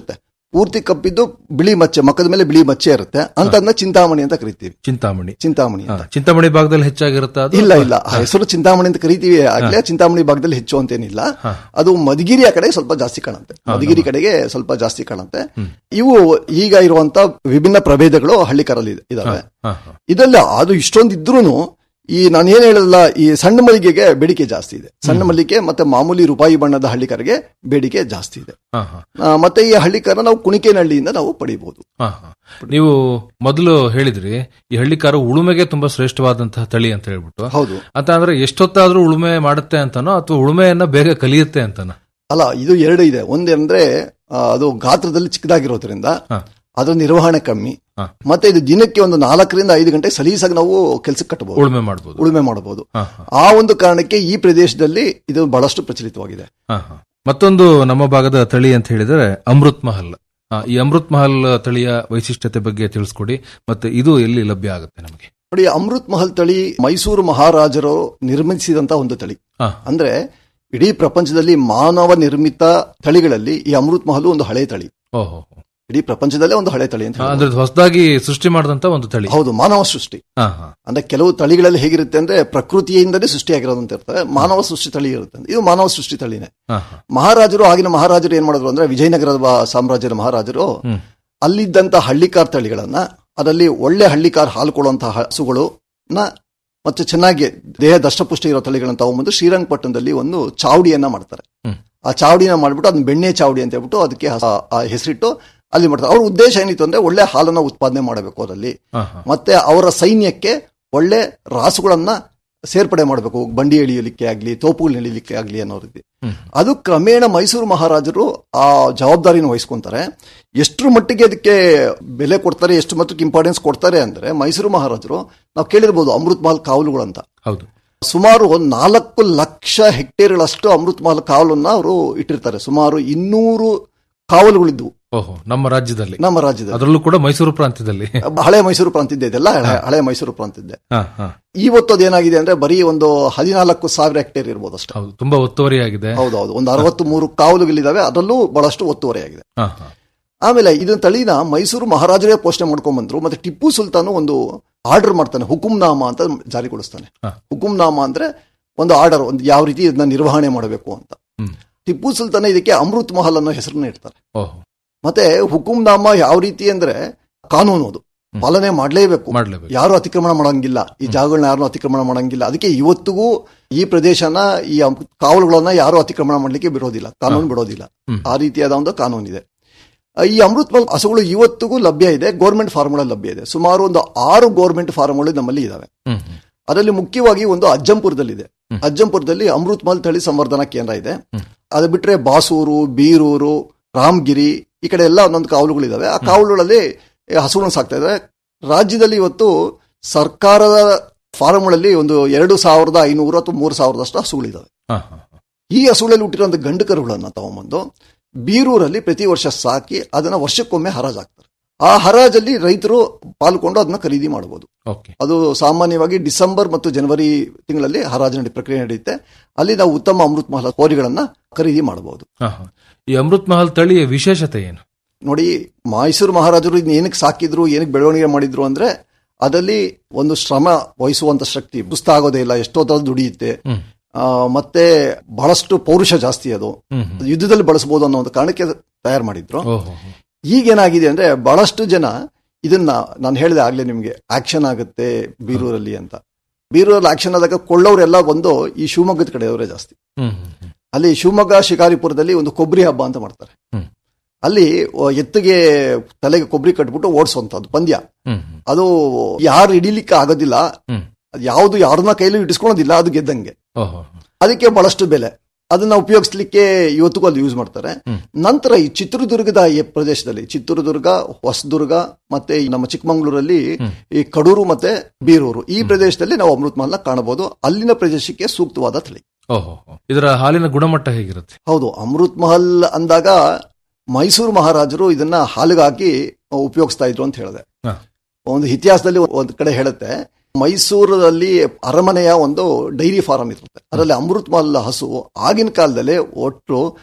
ಪೂರ್ತಿ ಕಪ್ಪಿದ್ದು ಬಿಳಿ ಮಚ್ಚೆ ಮಕ್ಕದ ಮೇಲೆ ಬಿಳಿ ಮಚ್ಚೆ ಇರುತ್ತೆ ಅಂತದ್ನ ಚಿಂತಾಮಣಿ ಅಂತ ಕರಿತೀವಿ ಚಿಂತಾಮಣಿ ಚಿಂತಾಮಣಿ ಹಾ, ಚಿಂತಾಮಣಿ ಭಾಗದಲ್ಲಿ ಹೆಚ್ಚಾಗಿರುತ್ತಾ ಅದು? ಇಲ್ಲ ಇಲ್ಲ ಆ ಹೆಸರು ಚಿಂತಾಮಣಿ ಅಂತ ಕರಿತೀವಿ ಆಗ್ಲೇ ಚಿಂತಾಮಣಿ ಭಾಗದಲ್ಲಿ ಹೆಚ್ಚು ಅಂತೇನಿಲ್ಲ ಅದು ಮಧುಗಿರಿಯ ಕಡೆ ಸ್ವಲ್ಪ ಜಾಸ್ತಿ ಕಾಣುತ್ತೆ ಮಧುಗಿರಿ ಕಡೆಗೆ ಸ್ವಲ್ಪ ಜಾಸ್ತಿ ಕಾಣುತ್ತೆ ಇವು ಈಗ ಇರುವಂತ ವಿಭಿನ್ನ ಪ್ರಭೇದಗಳು ಹಳ್ಳಿಕರಲ್ಲಿ ಇದಾವೆ ಹಾ, ಹಾ. ಇದಲ್ಲ ಅದು ಇಷ್ಟೊಂದು ಇದ್ರೂನು ಈ ನಾನು ಏನ್ ಹೇಳಲ್ಲ ಈ ಸಣ್ಣ ಮಲ್ಲಿಗೆಗೆ ಬೇಡಿಕೆ ಜಾಸ್ತಿ ಇದೆ ಸಣ್ಣ ಮಲ್ಲಿಗೆ ಮತ್ತೆ ಮಾಮೂಲಿ ರೂಪಾಯಿ ಬಣ್ಣದ ಹಳ್ಳಿಕರಿಗೆ ಬೇಡಿಕೆ ಜಾಸ್ತಿ ಇದೆ ಹಾ, ಹಾ. ಆ, ಮತ್ತೆ ಈ ಹಳ್ಳಿಕರ ನಾವು ಕುಣಿಕೆನಹಳ್ಳಿಯಿಂದ ನಾವು ಪಡಿಬಹುದು ಹಾ, ಹಾ. ನೀವು ಮೊದಲು ಹೇಳಿದ್ರಿ ಈ ಹಳ್ಳಿಕಾರು ಉಳುಮೆಗೆ ತುಂಬಾ ಶ್ರೇಷ್ಠವಾದಂತಹ ತಳಿ ಅಂತ ಹೇಳ್ಬಿಟ್ಟು ಹೌದು ಅಂತ ಅಂದ್ರೆ ಎಷ್ಟೊತ್ತಾದ್ರೂ ಉಳುಮೆ ಮಾಡುತ್ತೆ ಅಂತಾನೋ ಅಥವಾ ಉಳುಮೆಯನ್ನ ಬೇಗ ಕಲಿಯುತ್ತೆ ಅಂತಾನೋ ಅಲ್ಲ ಇದು ಎರಡು ಇದೆ ಒಂದಂದ್ರೆ ಆ, ಅದು ಗಾತ್ರದಲ್ಲಿ ಚಿಕ್ಕದಾಗಿರೋದ್ರಿಂದ ಅದರ ನಿರ್ವಹಣೆ ಕಮ್ಮಿ ಮತ್ತೆ ಇದು ದಿನಕ್ಕೆ ಒಂದು ನಾಲ್ಕರಿಂದ ಐದು ಗಂಟೆ ಸಲೀಸಾಗಿ ನಾವು ಕೆಲಸಕ್ಕೆ ಕಟ್ಟಬಹುದು ಉಳುಮೆ ಮಾಡಬಹುದು ಉಳುಮೆ ಮಾಡಬಹುದು ಹಾ, ಆ ಒಂದು ಕಾರಣಕ್ಕೆ ಈ ಪ್ರದೇಶದಲ್ಲಿ ಇದು ಬಹಳಷ್ಟು ಪ್ರಚಲಿತವಾಗಿದೆ ಹಾ, ಹಾ. ಮತ್ತೊಂದು ನಮ್ಮ ಭಾಗದ ತಳಿ ಅಂತ ಹೇಳಿದರೆ ಅಮೃತ್ ಮಹಲ್ ಆ, ಈ ಅಮೃತ್ ಮಹಲ್ ತಳಿಯ ವೈಶಿಷ್ಟ್ಯತೆ ಬಗ್ಗೆ ತಿಳಿಸ್ಕೊಡಿ ಮತ್ತೆ ಇದು ಎಲ್ಲಿ ಲಭ್ಯ ಆಗುತ್ತೆ ನಮಗೆ ನೋಡಿ ಅಮೃತ್ ಮಹಲ್ ತಳಿ ಮೈಸೂರು ಮಹಾರಾಜರು ನಿರ್ಮಿಸಿದಂತ ಒಂದು ತಳಿ ಹಾ. ಅಂದ್ರೆ ಇಡೀ ಪ್ರಪಂಚದಲ್ಲಿ ಮಾನವ ನಿರ್ಮಿತ ತಳಿಗಳಲ್ಲಿ ಈ ಅಮೃತ್ ಮಹಲ್ ಒಂದು ಹಳೆ ತಳಿ ಓಹೋ ಇಡೀ ಪ್ರಪಂಚದಲ್ಲೇ ಒಂದು ಹಳೆ ತಳಿ ಅಂತ ಹೇಳ್ಬೋದು. ಅಂದ್ರೆ ಹೊಸದಾಗಿ ಸೃಷ್ಟಿ ಮಾಡಿದಂತ ಒಂದು ತಳಿ ಹೌದು ಮಾನವ ಸೃಷ್ಟಿ ಹಾ, ಹಾ. ಅಂದ್ರೆ ಕೆಲವು ತಳಿಗಳಲ್ಲಿ ಹೇಗಿರುತ್ತೆ ಅಂದ್ರೆ ಪ್ರಕೃತಿಯಿಂದಲೇ ಸೃಷ್ಟಿಯಾಗಿರೋದಂತ ಇರ್ತದೆ ಮಾನವ ಸೃಷ್ಟಿ ತಳಿ ಇರುತ್ತೆ ಇದು ಮಾನವ ಸೃಷ್ಟಿ ತಳಿನೇ ಹಾ, ಮಹಾರಾಜರು ಆಗಿನ ಮಹಾರಾಜರು ಏನ್ ಮಾಡಿದ್ರು ಅಂದ್ರೆ ವಿಜಯನಗರದ ಬ- ಸಾಮ್ರಾಜ್ಯದ ಮಹಾರಾಜರು ಹ್ಮ್. ಅಲ್ಲಿದ್ದಂತ ಹಳ್ಳಿಕಾರ್ ತಳಿಗಳನ್ನ ಅದರಲ್ಲಿ ಒಳ್ಳೆ ಹಳ್ಳಿಕಾರ್ ಹಾಲು ಕೊಡುವಂತಹ ಹಸುಗಳು ಮತ್ತೆ ಚೆನ್ನಾಗಿ ದೇಹ ದಷ್ಟಪುಷ್ಟ ಇರೋ ತಳಿಗಳನ್ನ ತಗೊಂಡ್ಬಂದು ಶ್ರೀರಂಗಪಟ್ಟಣದಲ್ಲಿ ಒಂದು ಚಾವಡಿಯನ್ನ ಮಾಡ್ತಾರೆ ಹ್ಮ್. ಆ ಚಾವಡಿನ ಮಾಡ್ಬಿಟ್ಟು ಅದನ್ನ ಬೆಣ್ಣೆ ಚಾವಡಿ ಅಂತ ಹೇಳ್ಬಿಟ್ಟು ಅದಕ್ಕೆ ಆ- ಆ ಹೆಸರಿಟ್ಟು ಅಲ್ಲಿ ಮಾಡ್ತಾರೆ ಅವ್ರ ಉದ್ದೇಶ ಏನಿತ್ತು ಅಂದ್ರೆ ಒಳ್ಳೆ ಹಾಲನ್ನ ಉತ್ಪಾದನೆ ಮಾಡಬೇಕು ಅದರಲ್ಲಿ ಹಾ, ಹಾ. ಮತ್ತೆ ಅವರ ಸೈನ್ಯಕ್ಕೆ ಒಳ್ಳೆ ರಾಸುಗಳನ್ನ ಸೇರ್ಪಡೆ ಮಾಡಬೇಕು ಬಂಡಿ ಎಳಿಯಲಿಕ್ಕೆ ಆಗ್ಲಿ ತೋಪುಗಳು ಎಳಿಲಿಕ್ಕೆ ಆಗ್ಲಿ ಅನ್ನೋ ರೀತಿ ಹ್ಮ್. ಅದು ಕ್ರಮೇಣ ಮೈಸೂರು ಮಹಾರಾಜರು ಆ ಜವಾಬ್ದಾರಿನ ವಹಿಸ್ಕೊಂತಾರೆ ಎಷ್ಟರ ಮಟ್ಟಿಗೆ ಅದಕ್ಕೆ ಬೆಲೆ ಕೊಡ್ತಾರೆ ಎಷ್ಟು ಮಟ್ಟಿಗೆ ಇಂಪಾರ್ಟೆನ್ಸ್ ಕೊಡ್ತಾರೆ ಅಂದ್ರೆ ಮೈಸೂರು ಮಹಾರಾಜರು ನಾವು ಕೇಳಿರ್ಬೋದು ಅಮೃತ್ ಮಹಲ್ ಕಾವಲುಗಳು ಅಂತ ಹೌದು ಸುಮಾರು ನಾಲ್ಕು ಲಕ್ಷ ಹೆಕ್ಟೇರ್ಗಳಷ್ಟು ಅಮೃತ್ ಮಹಲ್ ಕಾವಲನ್ನ ಅವರು ಇಟ್ಟಿರ್ತಾರೆ ಸುಮಾರು ಇನ್ನೂರು ಕಾವಲುಗಳಿದ್ವು ಓಹೋ ನಮ್ಮ ರಾಜ್ಯದಲ್ಲಿ ನಮ್ಮ ರಾಜ್ಯದಲ್ಲಿ ಅದರಲ್ಲೂ ಕೂಡ ಮೈಸೂರು ಪ್ರಾಂತ್ಯದಲ್ಲಿ ಹಳೆ ಮೈಸೂರು ಪ್ರಾಂತ್ಯದ್ದೆ ಇದೆಲ್ಲ ಹಳೆ ಹಳೆ ಮೈಸೂರು ಪ್ರಾಂತ್ಯದ್ದೆ ಹಾ, ಹಾ. ಇವತ್ತು ಅದೇನಾಗಿದೆ ಅಂದ್ರೆ ಬರೀ ಒಂದು ಹದಿನಾಲ್ಕು ಸಾವಿರ ಹೆಕ್ಟೇರ್ ಇರ್ಬೋದು ಅಷ್ಟೇ ಹೌದು ತುಂಬಾ ಒತ್ತುವರಿ ಆಗಿದೆ ಹೌದೌದು ಒಂದು ಅರವತ್ತು ಮೂರು ಕಾವಲುಗಳಿದಾವೆ ಅದರಲ್ಲೂ ಬಹಳಷ್ಟು ಒತ್ತುವರಿಯಾಗಿದೆ ಹಾ, ಹಾ. ಆಮೇಲೆ ಇದನ್ನ ತಳಿನ ಮೈಸೂರು ಮಹಾರಾಜರೇ ಪೋಷಣೆ ಮಾಡ್ಕೊಂಡ್ ಬಂದ್ರು ಮತ್ತೆ ಟಿಪ್ಪು ಸುಲ್ತಾನು ಒಂದು ಆರ್ಡರ್ ಮಾಡ್ತಾನೆ ಹುಕುಂನಾಮ ಅಂತ ಜಾರಿಗೊಳಿಸ್ತಾನೆ ಹಾ. ಹುಕುಂನಾಮ ಅಂದ್ರೆ ಒಂದು ಆರ್ಡರ್ ಒಂದು ಯಾವ ರೀತಿ ಇದನ್ನ ನಿರ್ವಹಣೆ ಮಾಡಬೇಕು ಅಂತ ಹ್ಮ್. ಟಿಪ್ಪು ಸುಲ್ತಾನ ಇದಕ್ಕೆ ಅಮೃತ್ ಮಹಲ್ ಅನ್ನೋ ಹೆಸರನ್ನ ಇಡ್ತಾರೆ ಓಹೋ ಮತ್ತೆ ಹುಕುಂನಾಮ ಯಾವ ರೀತಿ ಅಂದ್ರೆ ಕಾನೂನು ಅದು ಪಾಲನೆ ಮಾಡಲೇಬೇಕು ಮಾಡ್ಲೇಬೇಕು ಯಾರು ಅತಿಕ್ರಮಣ ಮಾಡಂಗಿಲ್ಲ ಈ ಜಾಗಗಳನ್ನ ಯಾರು ಅತಿಕ್ರಮಣ ಮಾಡಂಗಿಲ್ಲ ಅದಕ್ಕೆ ಇವತ್ತಿಗೂ ಈ ಪ್ರದೇಶನ ಈ ಅಮ್- ಕಾವಲುಗಳನ್ನ ಯಾರು ಅತಿಕ್ರಮಣ ಮಾಡ್ಲಿಕ್ಕೆ ಬಿಡೋದಿಲ್ಲ ಕಾನೂನು ಬಿಡೋದಿಲ್ಲ ಹ್ಮ್. ಆ ರೀತಿಯಾದ ಒಂದು ಕಾನೂನಿದೆ ಆ, ಈ ಅಮೃತ್ ಮಹಲ್ ಹಸುಗಳು ಇವತ್ತಿಗೂ ಲಭ್ಯ ಇದೆ ಗೌರ್ಮೆಂಟ್ ಫಾರ್ಮ್ಗಳಲ್ಲಿ ಲಭ್ಯ ಇದೆ ಸುಮಾರು ಒಂದು ಆರು ಗೌರ್ಮೆಂಟ್ ಫಾರ್ಮ್ಗಳು ನಮ್ಮಲ್ಲಿ ಇದಾವೆ ಹ್ಮ್, ಹ್ಮ್. ಅದರಲ್ಲಿ ಮುಖ್ಯವಾಗಿ ಒಂದು ಅಜ್ಜಂಪುರದಲ್ಲಿದೆ ಅಜ್ಜಂಪುರದಲ್ಲಿ ಅಮೃತ್ ಮಹಲ್ ತಳಿ ಸಂವರ್ಧನಾ ಕೇಂದ್ರ ಇದೆ ಅದು ಬಿಟ್ರೆ ಬಾಸೂರು ಬೀರೂರು ರಾಮಗಿರಿ ಈ ಕಡೆ ಎಲ್ಲ ಒಂದೊಂದು ಕಾವಲುಗಳಿದಾವೆ ಆ ಕಾವಲುಗಳಲ್ಲಿ ಹಸುಗಳನ್ನು ಸಾಕ್ತಾ ಇದ್ದಾರೆ ರಾಜ್ಯದಲ್ಲಿ ಇವತ್ತು ಸರ್ಕಾರದ ಫಾರಂಗಳಲ್ಲಿ ಒಂದು ಎರಡು ಸಾವಿರದ ಐನೂರು ಅಥವಾ ಮೂರು ಸಾವಿರದಷ್ಟು ಹಸುಗಳಿದಾವೆ ಹಾ, ಹಾ. ಈ ಹಸುಗಳಲ್ಲಿ ಹುಟ್ಟಿರುವಂತ ಗಂಡು ಕರುಗಳನ್ನ ತಗೊಂಬಂದು ಬೀರೂರಲ್ಲಿ ಪ್ರತಿ ವರ್ಷ ಸಾಕಿ ಅದನ್ನ ವರ್ಷಕ್ಕೊಮ್ಮೆ ಹರಾಜಾಗ್ತಾರೆ ಆ ಹರಾಜಲ್ಲಿ ರೈತರು ಪಾಲ್ಗೊಂಡು ಅದನ್ನ ಖರೀದಿ ಮಾಡಬಹುದು ಓಕೆ ಅದು ಸಾಮಾನ್ಯವಾಗಿ ಡಿಸೆಂಬರ್ ಮತ್ತು ಜನವರಿ ತಿಂಗಳಲ್ಲಿ ಹರಾಜು ನಡಿ ಪ್ರಕ್ರಿಯೆ ನಡೆಯುತ್ತೆ ಅಲ್ಲಿ ನಾವು ಉತ್ತಮ ಅಮೃತ್ ಮಹಲ್ ಹೋರಿಗಳನ್ನ ಖರೀದಿ ಮಾಡಬಹುದು ಹಾ, ಹಾ. ಈ ಅಮೃತ್ ಮಹಲ್ ತಳಿಯ ವಿಶೇಷತೆ ಏನು ನೋಡಿ ಮೈಸೂರು ಮಹಾರಾಜರು ಇದನ್ನ ಏನಕ್ಕೆ ಸಾಕಿದ್ರು ಏನಕ್ಕೆ ಬೆಳವಣಿಗೆ ಮಾಡಿದ್ರು ಅಂದ್ರೆ ಅದರಲ್ಲಿ ಒಂದು ಶ್ರಮ ವಹಿಸುವಂತ ಶಕ್ತಿ ಪುಸ್ತ ಇಲ್ಲ ಎಷ್ಟೋ ತರ ದುಡಿಯುತ್ತೆ ಹ್ಮ್. ಆ, ಮತ್ತೆ ಬಹಳಷ್ಟು ಪೌರುಷ ಜಾಸ್ತಿ ಅದು ಹ್ಮ್, ಹ್ಮ್. ಯುದ್ಧದಲ್ಲಿ ಬಳಸಬಹುದು ಅನ್ನೋ ಒಂದು ಕಾರಣಕ್ಕೆ ತಯಾರು ಮಾಡಿದ್ರು ಓಹೋ ಈಗೇನಾಗಿದೆ ಅಂದ್ರೆ ಬಹಳಷ್ಟು ಜನ ಇದನ್ನ ನಾನು ಹೇಳಿದೆ ಆಗ್ಲೇ ನಿಮ್ಗೆ ಆಕ್ಷನ್ ಆಗುತ್ತೆ ಬೀರೂರಲ್ಲಿ ಅಂತ ಬೀರೂರಲ್ಲಿ ಆಕ್ಷನ್ ಆದಾಗ ಕೊಳ್ಳೋರೆಲ್ಲ ಬಂದು ಈ ಶಿವಮೊಗ್ಗದ ಕಡೆಯವರೇ ಜಾಸ್ತಿ ಹ್ಮ್, ಹ್ಮ್. ಅಲ್ಲಿ ಶಿವಮೊಗ್ಗ ಶಿಕಾರಿಪುರದಲ್ಲಿ ಒಂದು ಕೊಬ್ಬರಿ ಹಬ್ಬ ಅಂತ ಮಾಡ್ತಾರೆ ಹ್ಮ್. ಅಲ್ಲಿ ಒ- ಎತ್ತಿಗೆ ತಲೆಗೆ ಕೊಬ್ಬರಿ ಕಟ್ಬಿಟ್ಟು ಓಡಿಸುವಂತದ್ದು ಪಂದ್ಯ ಹ್ಮ್, ಅದು ಯಾರು ಹಿಡಿಲಿಕ್ಕೆ ಆಗೋದಿಲ್ಲ ಹ್ಮ್. ಅದು ಯಾವುದು ಯಾರನ್ನ ಕೈಲಿ ಇಡಿಸ್ಕೊಳ್ಳೋದಿಲ್ಲ ಅದು ಗೆದ್ದಂಗೆ ಓಹೋ ಅದಕ್ಕೆ ಬಹಳಷ್ಟು ಬೆಲೆ ಅದನ್ನ ಉಪಯೋಗಿಸ್ಲಿಕ್ಕೆ ಇವತ್ತಿಗೂ ಅಲ್ಲಿ ಯೂಸ್ ಮಾಡ್ತಾರೆ ಹ್ಮ್. ನಂತರ ಈ ಚಿತ್ರದುರ್ಗದ ಈ ಪ್ರದೇಶದಲ್ಲಿ ಚಿತ್ರದುರ್ಗ ಹೊಸದುರ್ಗ ಮತ್ತೆ ಈ ನಮ್ಮ ಚಿಕ್ಕಮಂಗ್ಳೂರಲ್ಲಿ ಈ ಕಡೂರು ಮತ್ತೆ ಬೀರೂರು ಈ ಪ್ರದೇಶದಲ್ಲಿ ನಾವು ಅಮೃತ್ ಮಹಲ್ನ ಕಾಣಬಹುದು ಅಲ್ಲಿನ ಪ್ರದೇಶಕ್ಕೆ ಸೂಕ್ತವಾದ ತಳಿ ಓಹೋ ಇದರ ಹಾಲಿನ ಗುಣಮಟ್ಟ ಹೇಗಿರುತ್ತೆ ಹೌದು ಅಮೃತ್ ಮಹಲ್ ಅಂದಾಗ ಮೈಸೂರು ಮಹಾರಾಜರು ಇದನ್ನ ಹಾಲಿಗಾಗಿ ಉಪಯೋಗಿಸ್ತಾ ಇದ್ರು ಅಂತ ಹೇಳಿದೆ ಹಾ. ಒಂದು ಇತಿಹಾಸದಲ್ಲಿ ಒಂದು ಕಡೆ ಹೇಳುತ್ತೆ ಮೈಸೂರಲ್ಲಿ ಅರಮನೆಯ ಒಂದು ಡೈರಿ ಫಾರಂ ಇರುತ್ತೆ ಅದರಲ್ಲಿ ಅಮೃತ್ ಮಹಲ್ ಹಸು ಆಗಿನ ಕಾಲದಲ್ಲಿ ಒಟ್ಟು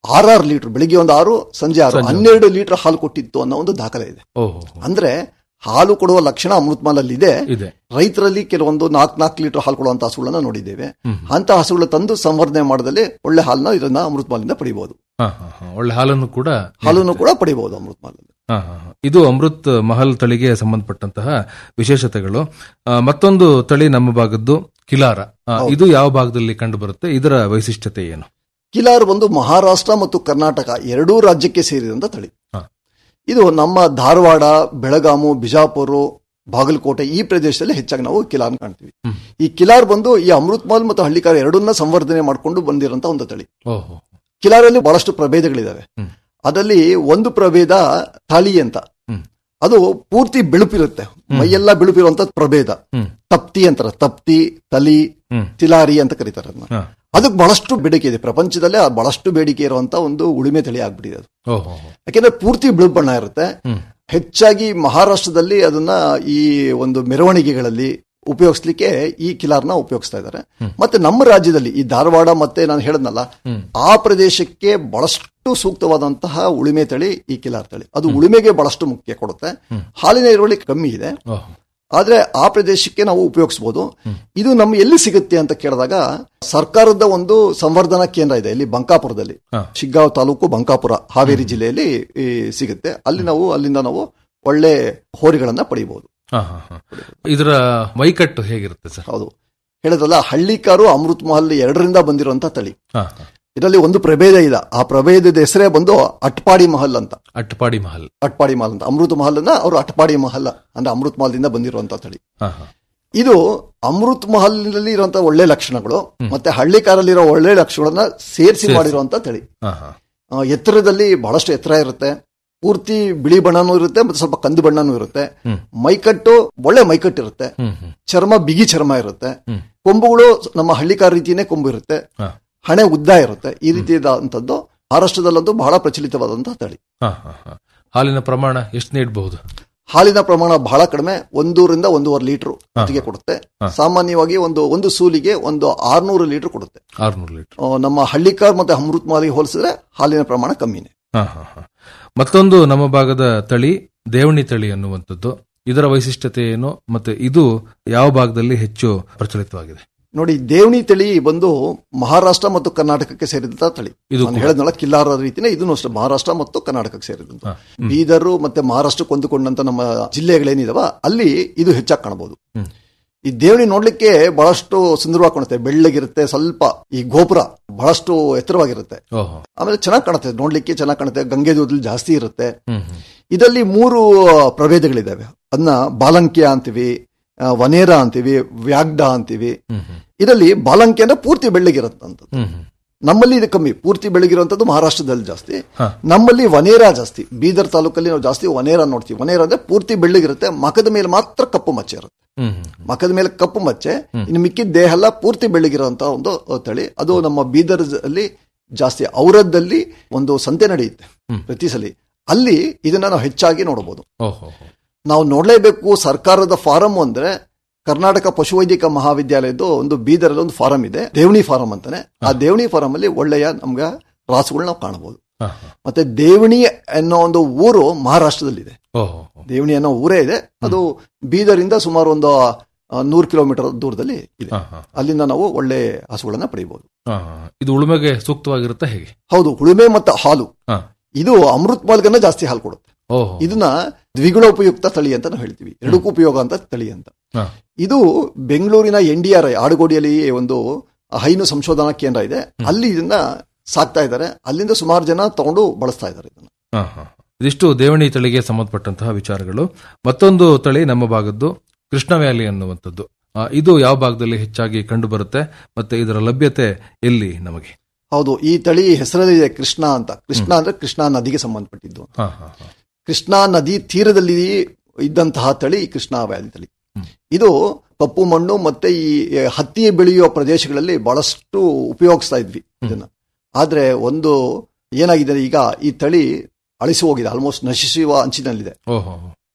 ಆರಾರು ಲೀಟರ್ ಬೆಳಿಗ್ಗೆ ಒಂದು ಆರು ಸಂಜೆ ಆರು ಸಂಜೆ ಹನ್ನೆರಡು ಲೀಟರ್ ಹಾಲು ಕೊಟ್ಟಿತ್ತು ಅನ್ನೋ ಒಂದು ದಾಖಲೆ ಇದೆ ಓಹೋ ಅಂದ್ರೆ ಹಾಲು ಕೊಡುವ ಲಕ್ಷಣ ಅಮೃತಮಾಲಲ್ಲಿ ಇದೆ ಇದೆ ರೈತರಲ್ಲಿ ಕೆಲವೊಂದು ನಾಲ್ಕು ನಾಲ್ಕು ಲೀಟರ್ ಹಾಲು ಕೊಡುವಂತ ಹಸುಗಳನ್ನ ನೋಡಿದ್ದೇವೆ ಹ್ಮ್. ಅಂತ ಹಸುಗಳು ತಂದು ಸಂವರ್ಧನೆ ಮಾಡದಲ್ಲಿ ಒಳ್ಳೆ ಹಾಲನ್ನ ಇದನ್ನ ಅಮೃತಮಾಲಿಂದ ಪಡಿಬಹುದು ಹಾ, ಹಾ, ಹಾ. ಒಳ್ಳೆ ಹಾಲನ್ನು ಕೂಡ ಹಾಲನ್ನು ಕೂಡ ಪಡಿಬಹುದು ಅಮೃತಮಾಲ ಹಾ, ಹಾ, ಹಾ. ಇದು ಅಮೃತ್ ಮಹಲ್ ತಳಿಗೆ ಸಂಬಂಧಪಟ್ಟಂತಹ ವಿಶೇಷತೆಗಳು ಆ, ಮತ್ತೊಂದು ತಳಿ ನಮ್ಮ ಭಾಗದ್ದು ಕಿಲಾರ ಆ, ಇದು ಯಾವ ಭಾಗದಲ್ಲಿ ಕಂಡು ಬರುತ್ತೆ ಇದರ ವೈಶಿಷ್ಟ್ಯತೆ ಏನು ಕಿಲಾರ್ ಒಂದು ಮಹಾರಾಷ್ಟ್ರ ಮತ್ತು ಕರ್ನಾಟಕ ಎರಡೂ ರಾಜ್ಯಕ್ಕೆ ಸೇರಿದಂತ ತಳಿ ಹಾ. ಇದು ನಮ್ಮ ಧಾರವಾಡ ಬೆಳಗಾಮು ಬಿಜಾಪುರ ಬಾಗಲಕೋಟೆ ಈ ಪ್ರದೇಶದಲ್ಲಿ ಹೆಚ್ಚಾಗಿ ನಾವು ಕಿಲಾರ್ ಕಾಣ್ತೀವಿ ಈ ಕಿಲಾರ್ ಬಂದು ಈ ಅಮೃತ್ಮಾಲ್ ಮತ್ತು ಹಳ್ಳಿಕಾರ ಎರಡನ್ನ ಸಂವರ್ಧನೆ ಮಾಡಿಕೊಂಡು ಬಂದಿರಂತ ಒಂದು ತಳಿ ಓಹೋ ಕಿಲಾರಲ್ಲಿ ಬಹಳಷ್ಟು ಪ್ರಭೇದಗಳಿದಾವೆ ಅದರಲ್ಲಿ ಒಂದು ಪ್ರಭೇದ ತಾಳಿ ಅಂತ ಅದು ಪೂರ್ತಿ ಬಿಳುಪಿರುತ್ತೆ ಮೈಯೆಲ್ಲ ಬಿಳುಪಿರುವಂತ ಪ್ರಭೇದ ಹ್ಮ್. ತಪ್ತಿ ಅಂತಾರೆ ತಪ್ತಿ ತಲಿ ಹ್ಮ್. ತಿಲಾರಿ ಅಂತ ಕರೀತಾರೆ ಅದನ್ನ ಹಾ. ಅದಕ್ಕೆ ಬಹಳಷ್ಟು ಬೇಡಿಕೆ ಇದೆ ಪ್ರಪಂಚದಲ್ಲೇ ಆ ಬಹಳಷ್ಟು ಬೇಡಿಕೆ ಇರುವಂತ ಒಂದು ಉಳಿಮೆ ತಳಿ ಆಗ್ಬಿಟ್ಟಿದೆ ಅದು ಓಹೋ ಯಾಕೆಂದ್ರೆ ಪೂರ್ತಿ ಬಿಳು ಬಣ್ಣ ಇರುತ್ತೆ ಹ್ಮ್. ಹೆಚ್ಚಾಗಿ ಮಹಾರಾಷ್ಟ್ರದಲ್ಲಿ ಅದನ್ನ ಈ ಒಂದು ಮೆರವಣಿಗೆಗಳಲ್ಲಿ ಉಪಯೋಗಿಸ್ಲಿಕ್ಕೆ ಈ ಕಿಲಾರ್ನ ಉಪಯೋಗಿಸ್ತಾ ಇದ್ದಾರೆ ಮತ್ತೆ ನಮ್ಮ ರಾಜ್ಯದಲ್ಲಿ ಈ ಧಾರವಾಡ ಮತ್ತೆ ನಾನು ಹೇಳದ್ನಲ್ಲ ಹ್ಮ್. ಆ ಪ್ರದೇಶಕ್ಕೆ ಬಹಳಷ್ಟು ಸೂಕ್ತವಾದಂತಹ ಉಳಿಮೆ ತಳಿ ಈ ಕಿಲಾರ್ ತಳಿ ಅದು ಉಳಿಮೆಗೆ ಬಹಳಷ್ಟು ಮುಖ್ಯ ಕೊಡುತ್ತೆ ಹಾಲಿನ ಇರುವಳಿ ಕಮ್ಮಿ ಇದೆ ಓಹೋ ಆದ್ರೆ ಆ ಪ್ರದೇಶಕ್ಕೆ ನಾವು ಉಪಯೋಗಿಸಬಹುದು ಇದು ನಮ್ಮ ಎಲ್ಲಿ ಸಿಗುತ್ತೆ ಅಂತ ಕೇಳಿದಾಗ ಸರ್ಕಾರದ ಒಂದು ಸಂವರ್ಧನಾ ಕೇಂದ್ರ ಇದೆ ಇಲ್ಲಿ ಬಂಕಾಪುರದಲ್ಲಿ ಹಾ. ಶಿಗ್ಗಾಂವ್ ತಾಲೂಕು ಬಂಕಾಪುರ ಹಾವೇರಿ ಜಿಲ್ಲೆಯಲ್ಲಿ ಈ, ಸಿಗುತ್ತೆ ಅಲ್ಲಿ ನಾವು ಅಲ್ಲಿಂದ ನಾವು ಒಳ್ಳೆ ಹೋರಿಗಳನ್ನ ಪಡಿಬಹುದು ಹಾ, ಹಾ, ಹಾ. ಇದರ ಮೈಕಟ್ಟು ಹೇಗಿರುತ್ತೆ ಸರ್ ಹೌದು ಹೇಳಿದ್ರಲ್ಲ ಹಳ್ಳಿಕಾರು ಅಮೃತ್ ಮಹಲ್ ಎರಡರಿಂದ ಬಂದಿರುವಂತ ತಳಿ ಹಾ, ಹಾ. ಇದರಲ್ಲಿ ಒಂದು ಪ್ರಭೇದ ಇದೆ ಆ ಪ್ರಭೇದದ ಹೆಸರೇ ಬಂದು ಅಟ್ಪಾಡಿ ಮಹಲ್ ಅಂತ ಅಟ್ಪಾಡಿ ಮಹಲ್ ಅಟ್ಪಾಡಿ ಮಹಲ್ ಅಂತ ಅಮೃತ ಮಹಲ್ ಅನ್ನ ಅವರು ಅಟ್ಪಾಡಿ ಮಹಲ್ ಅಂದ್ರೆ ಅಮೃತ್ ಮಹಲ್ದಿಂದ ಬಂದಿರುವಂತ ತಳಿ ಹಾ, ಹಾ. ಇದು ಅಮೃತ್ ಮಹಲ್ ನಲ್ಲಿ ಇರುವಂತಹ ಒಳ್ಳೆ ಲಕ್ಷಣಗಳು ಮತ್ತೆ ಹಳ್ಳಿಕಾರಲ್ಲಿರೋ ಒಳ್ಳೆ ಲಕ್ಷಣಗಳನ್ನ ಸೇರಿಸಿ ಸೇರ್ಸಿ. ಮಾಡಿರುವಂತ ತಳಿ ಹಾ, ಹಾ. ಆ, ಎತ್ತರದಲ್ಲಿ ಬಹಳಷ್ಟು ಎತ್ತರ ಇರುತ್ತೆ ಪೂರ್ತಿ ಬಿಳಿ ಬಣ್ಣನೂ ಇರುತ್ತೆ ಮತ್ತೆ ಸ್ವಲ್ಪ ಕಂದು ಬಣ್ಣನೂ ಇರುತ್ತೆ ಹ್ಮ್. ಮೈಕಟ್ಟು ಒಳ್ಳೆ ಮೈಕಟ್ಟು ಇರುತ್ತೆ ಹ್ಮ್, ಹ್ಮ್. ಚರ್ಮ ಬಿಗಿ ಚರ್ಮ ಇರುತ್ತೆ ಹ್ಮ್. ಕೊಂಬುಗಳು ನಮ್ಮ ಹಳ್ಳಿಕಾರ ರೀತಿಯೇ ಕೊಂಬು ಇರುತ್ತೆ ಹಾ. ಹಣೆ ಉದ್ದ ಇರುತ್ತೆ ಈ ರೀತಿಯಾದಂಥದ್ದು ಮಹಾರಾಷ್ಟ್ರದಲ್ಲಂತೂ ಬಹಳ ಪ್ರಚಲಿತವಾದಂತಹ ತಳಿ ಹಾ, ಹಾ, ಹಾ. ಹಾಲಿನ ಪ್ರಮಾಣ ಎಷ್ಟು ನೀಡಬಹುದು ಹಾಲಿನ ಪ್ರಮಾಣ ಬಹಳ ಕಡಿಮೆ ಒಂದೂರಿಂದ ಒಂದೂವರೆ ಲೀಟರ್ ಹೊತ್ತಿಗೆ ಕೊಡುತ್ತೆ ಹಾ. ಸಾಮಾನ್ಯವಾಗಿ ಒಂದು ಒಂದು ಸೂಲಿಗೆ ಒಂದು ಆರ್ನೂರು ಲೀಟರ್ ಕೊಡುತ್ತೆ ಆರ್ನೂರು ಲೀಟರ್ ಆ, ನಮ್ಮ ಹಳ್ಳಿಕಾರ್ ಮತ್ತೆ ಅಮೃತ್ ಮಾಲಿಗೆ ಹೋಲಿಸಿದ್ರೆ ಹಾಲಿನ ಪ್ರಮಾಣ ಕಮ್ಮಿನೇ ಹಾ, ಹಾ, ಹಾ. ಮತ್ತೊಂದು ನಮ್ಮ ಭಾಗದ ತಳಿ ದೇವಣಿ ತಳಿ ಅನ್ನುವಂಥದ್ದು ಇದರ ವೈಶಿಷ್ಟ್ಯತೆ ಏನು ಮತ್ತೆ ಇದು ಯಾವ ಭಾಗದಲ್ಲಿ ಹೆಚ್ಚು ಪ್ರಚಲಿತವಾಗಿದೆ ನೋಡಿ ದೇವಣಿ ತಳಿ ಬಂದು ಮಹಾರಾಷ್ಟ್ರ ಮತ್ತು ಕರ್ನಾಟಕಕ್ಕೆ ಸೇರಿದಂತ ತಳಿ ಇದು ನಾನು ಕೂಡ. ಹೇಳದ್ನಲ್ಲ ಕಿಲ್ಲಾರ ರೀತಿನೇ ಇದನ್ನು ಅಷ್ಟೇ ಮಹಾರಾಷ್ಟ್ರ ಮತ್ತು ಕರ್ನಾಟಕಕ್ಕೆ ಸೇರಿದಂತ ಹಾ. ಹ್ಮ್. ಬೀದರ್ ಮತ್ತೆ ಮಹಾರಾಷ್ಟ್ರಕ್ಕೆ ಹೊಂದಿಕೊಂಡಂತ ನಮ್ಮ ಜಿಲ್ಲೆಗಳೇನಿದಾವ ಅಲ್ಲಿ ಇದು ಹೆಚ್ಚಾಗಿ ಕಾಣಬಹುದು ಹ್ಮ್. ಈ ದೇವಣಿ ನೋಡ್ಲಿಕ್ಕೆ ಬಹಳಷ್ಟು ಸುಂದರವಾಗಿ ಕಾಣುತ್ತೆ ಬೆಳ್ಳಗಿರುತ್ತೆ ಸ್ವಲ್ಪ ಈ ಗೋಪುರ ಬಹಳಷ್ಟು ಎತ್ತರವಾಗಿರುತ್ತೆ ಓಹೋ ಆಮೇಲೆ ಚೆನ್ನಾಗಿ ಕಾಣುತ್ತೆ ನೋಡ್ಲಿಕ್ಕೆ ಚೆನ್ನಾಗಿ ಕಾಣುತ್ತೆ ಗಂಗೆ ದೂರದಲ್ಲಿ ಜಾಸ್ತಿ ಇರುತ್ತೆ ಹ್ಮ್ ಹ್ಮ್. ಇದರಲ್ಲಿ ಮೂರು ಪ್ರಭೇದಗಳಿದ್ದಾವೆ ಅದನ್ನ ಬಾಲಂಕ್ಯ ಅಂತೀವಿ ಆ, ವನೇರ ಅಂತೀವಿ ವ್ಯಾಗ್ಡ ಅಂತೀವಿ ಹ್ಮ್ ಹ್ಮ್. ಇದರಲ್ಲಿ ಬಾಲಂಕ್ಯ ಅಂದ್ರೆ ಪೂರ್ತಿ ಬೆಳ್ಳಗಿರುತ್ತಂತ ಹ್ಮ್ ಹ್ಮ್. ನಮ್ಮಲ್ಲಿ ಇದು ಕಮ್ಮಿ ಪೂರ್ತಿ ಬೆಳಗಿರುವಂತದ್ದು ಮಹಾರಾಷ್ಟ್ರದಲ್ಲಿ ಜಾಸ್ತಿ ಹಾ. ನಮ್ಮಲ್ಲಿ ವನೇರ ಜಾಸ್ತಿ ಬೀದರ್ ತಾಲೂಕಲ್ಲಿ ನಾವು ಜಾಸ್ತಿ ವನೇರ ನೋಡ್ತೀವಿ ವನೇರ ಅಂದ್ರೆ ಪೂರ್ತಿ ಬೆಳ್ಳಗಿರುತ್ತೆ ಮಖದ ಮೇಲೆ ಮಾತ್ರ ಕಪ್ಪು ಮಚ್ಚೆ ಇರುತ್ತೆ ಹ್ಮ್ ಹ್ಮ್. ಮಖದ ಮೇಲೆ ಕಪ್ಪು ಮಚ್ಚೆ ಇನ್ನು ಮಿಕ್ಕಿದ ದೇಹ ಎಲ್ಲ ಪೂರ್ತಿ ಬೆಳ್ಳಗಿರುವಂತ ಒಂದು ತಳಿ ಅದು ನಮ್ಮ ಬೀದರ್ ಅಲ್ಲಿ ಜಾಸ್ತಿ ಔರದ್ದಲ್ಲಿ ಒಂದು ಸಂತೆ ನಡೆಯುತ್ತೆ ಪ್ರತಿ ಸಲ ಅಲ್ಲಿ ಇದನ್ನ ನಾವು ಹೆಚ್ಚಾಗಿ ನೋಡಬಹುದು ಓಹೋ ನಾವು ನೋಡಲೇಬೇಕು ಸರ್ಕಾರದ ಫಾರಂ ಅಂದ್ರೆ ಕರ್ನಾಟಕ ಪಶುವೈದ್ಯಕ ಮಹಾವಿದ್ಯಾಲಯದ್ದು ಒಂದು ಬೀದರಲ್ಲಿ ಒಂದು ಫಾರಂ ಇದೆ ದೇವಣಿ ಫಾರಂ ಅಂತಾನೆ ಆ ದೇವಣಿ ಫಾರಂ ಅಲ್ಲಿ ಒಳ್ಳೆಯ ನಮ್ಗೆ ರಾಸುಗಳು ನಾವು ಕಾಣಬಹುದು ಹಾ, ಮತ್ತೆ ದೇವಣಿ ಅನ್ನೋ ಒಂದು ಊರು ಮಹಾರಾಷ್ಟ್ರದಲ್ಲಿದೆ ಓಹೋ ದೇವಣಿ ಅನ್ನೋ ಊರೇ ಇದೆ ಅದು ಬೀದರಿಂದ ಸುಮಾರು ಒಂದು ಆ, ನೂರು ಕಿಲೋಮೀಟರ್ ದೂರದಲ್ಲಿ ಇದೆ ಹಾ, ಹಾ. ಅಲ್ಲಿಂದ ನಾವು ಒಳ್ಳೆ ಹಸುಗಳನ್ನ ಪಡೆಯಬಹುದು ಹಾ, ಹಾ. ಇದು ಉಳುಮೆಗೆ ಸೂಕ್ತವಾಗಿರುತ್ತಾ ಹೇಗೆ ಹೌದು ಉಳುಮೆ ಮತ್ತು ಹಾಲು ಹಾ. ಇದು ಅಮೃತ್ ಮಾಲ್ಗನ್ನ ಜಾಸ್ತಿ ಹಾಲು ಕೊಡುತ್ತೆ ಓಹೋ ಇದನ್ನ ದ್ವಿಗುಣ ಉಪಯುಕ್ತ ತಳಿ ಅಂತ ನಾವು ಹೇಳ್ತೀವಿ ಎರಡಕ್ಕೂ ಉಪಯೋಗ ಅಂತ ತಳಿ ಅಂತ ಹಾ. ಇದು ಬೆಂಗಳೂರಿನ ಎನ್ ಡಿ ಆರ್ ಐ ಆಡುಗೋಡಿಯಲ್ಲಿ ಒಂದು ಹೈನು ಸಂಶೋಧನಾ ಕೇಂದ್ರ ಇದೆ ಅಲ್ಲಿ ಇದನ್ನ ಸಾಕ್ತಾ ಇದ್ದಾರೆ ಅಲ್ಲಿಂದ ಸುಮಾರು ಜನ ತಗೊಂಡು ಬಳಸ್ತಾ ಇದ್ದಾರೆ ಇದನ್ನ ಹಾ, ಹಾ. ಇದಿಷ್ಟು ದೇವಣಿ ತಳಿಗೆ ಸಂಬಂಧಪಟ್ಟಂತಹ ವಿಚಾರಗಳು ಮತ್ತೊಂದು ತಳಿ ನಮ್ಮ ಭಾಗದ್ದು ಕೃಷ್ಣ ವ್ಯಾಲಿ ಅನ್ನುವಂಥದ್ದು ಆ, ಇದು ಯಾವ ಭಾಗದಲ್ಲಿ ಹೆಚ್ಚಾಗಿ ಕಂಡು ಬರುತ್ತೆ ಮತ್ತೆ ಇದರ ಲಭ್ಯತೆ ಎಲ್ಲಿ ನಮಗೆ ಹೌದು ಈ ತಳಿ ಹೆಸರಲ್ಲಿದೆ ಕೃಷ್ಣ ಅಂತ ಕೃಷ್ಣ ಅಂದ್ರೆ ಕೃಷ್ಣಾ ನದಿಗೆ ಸಂಬಂಧಪಟ್ಟಿದ್ದು ಹಾ, ಹಾ, ಹಾ. ಕೃಷ್ಣಾ ನದಿ ತೀರದಲ್ಲಿ ಇದ್ದಂತಹ ತಳಿ ಈ ಕೃಷ್ಣ ವ್ಯಾಲಿ ತಳಿ ಇದು ಕಪ್ಪು ಮಣ್ಣು ಮತ್ತೆ ಈ ಹತ್ತಿ ಬೆಳೆಯುವ ಪ್ರದೇಶಗಳಲ್ಲಿ ಬಹಳಷ್ಟು ಉಪಯೋಗಿಸ್ತಾ ಇದ್ವಿ ಇದನ್ನ ಆದ್ರೆ ಒಂದು ಏನಾಗಿದೆ ಈಗ ಈ ತಳಿ ಅಳಿಸಿ ಹೋಗಿದೆ ಆಲ್ಮೋಸ್ಟ್ ನಶಿಸುವ ಅಂಚಿನಲ್ಲಿದೆ ಓಹೋ ಆ,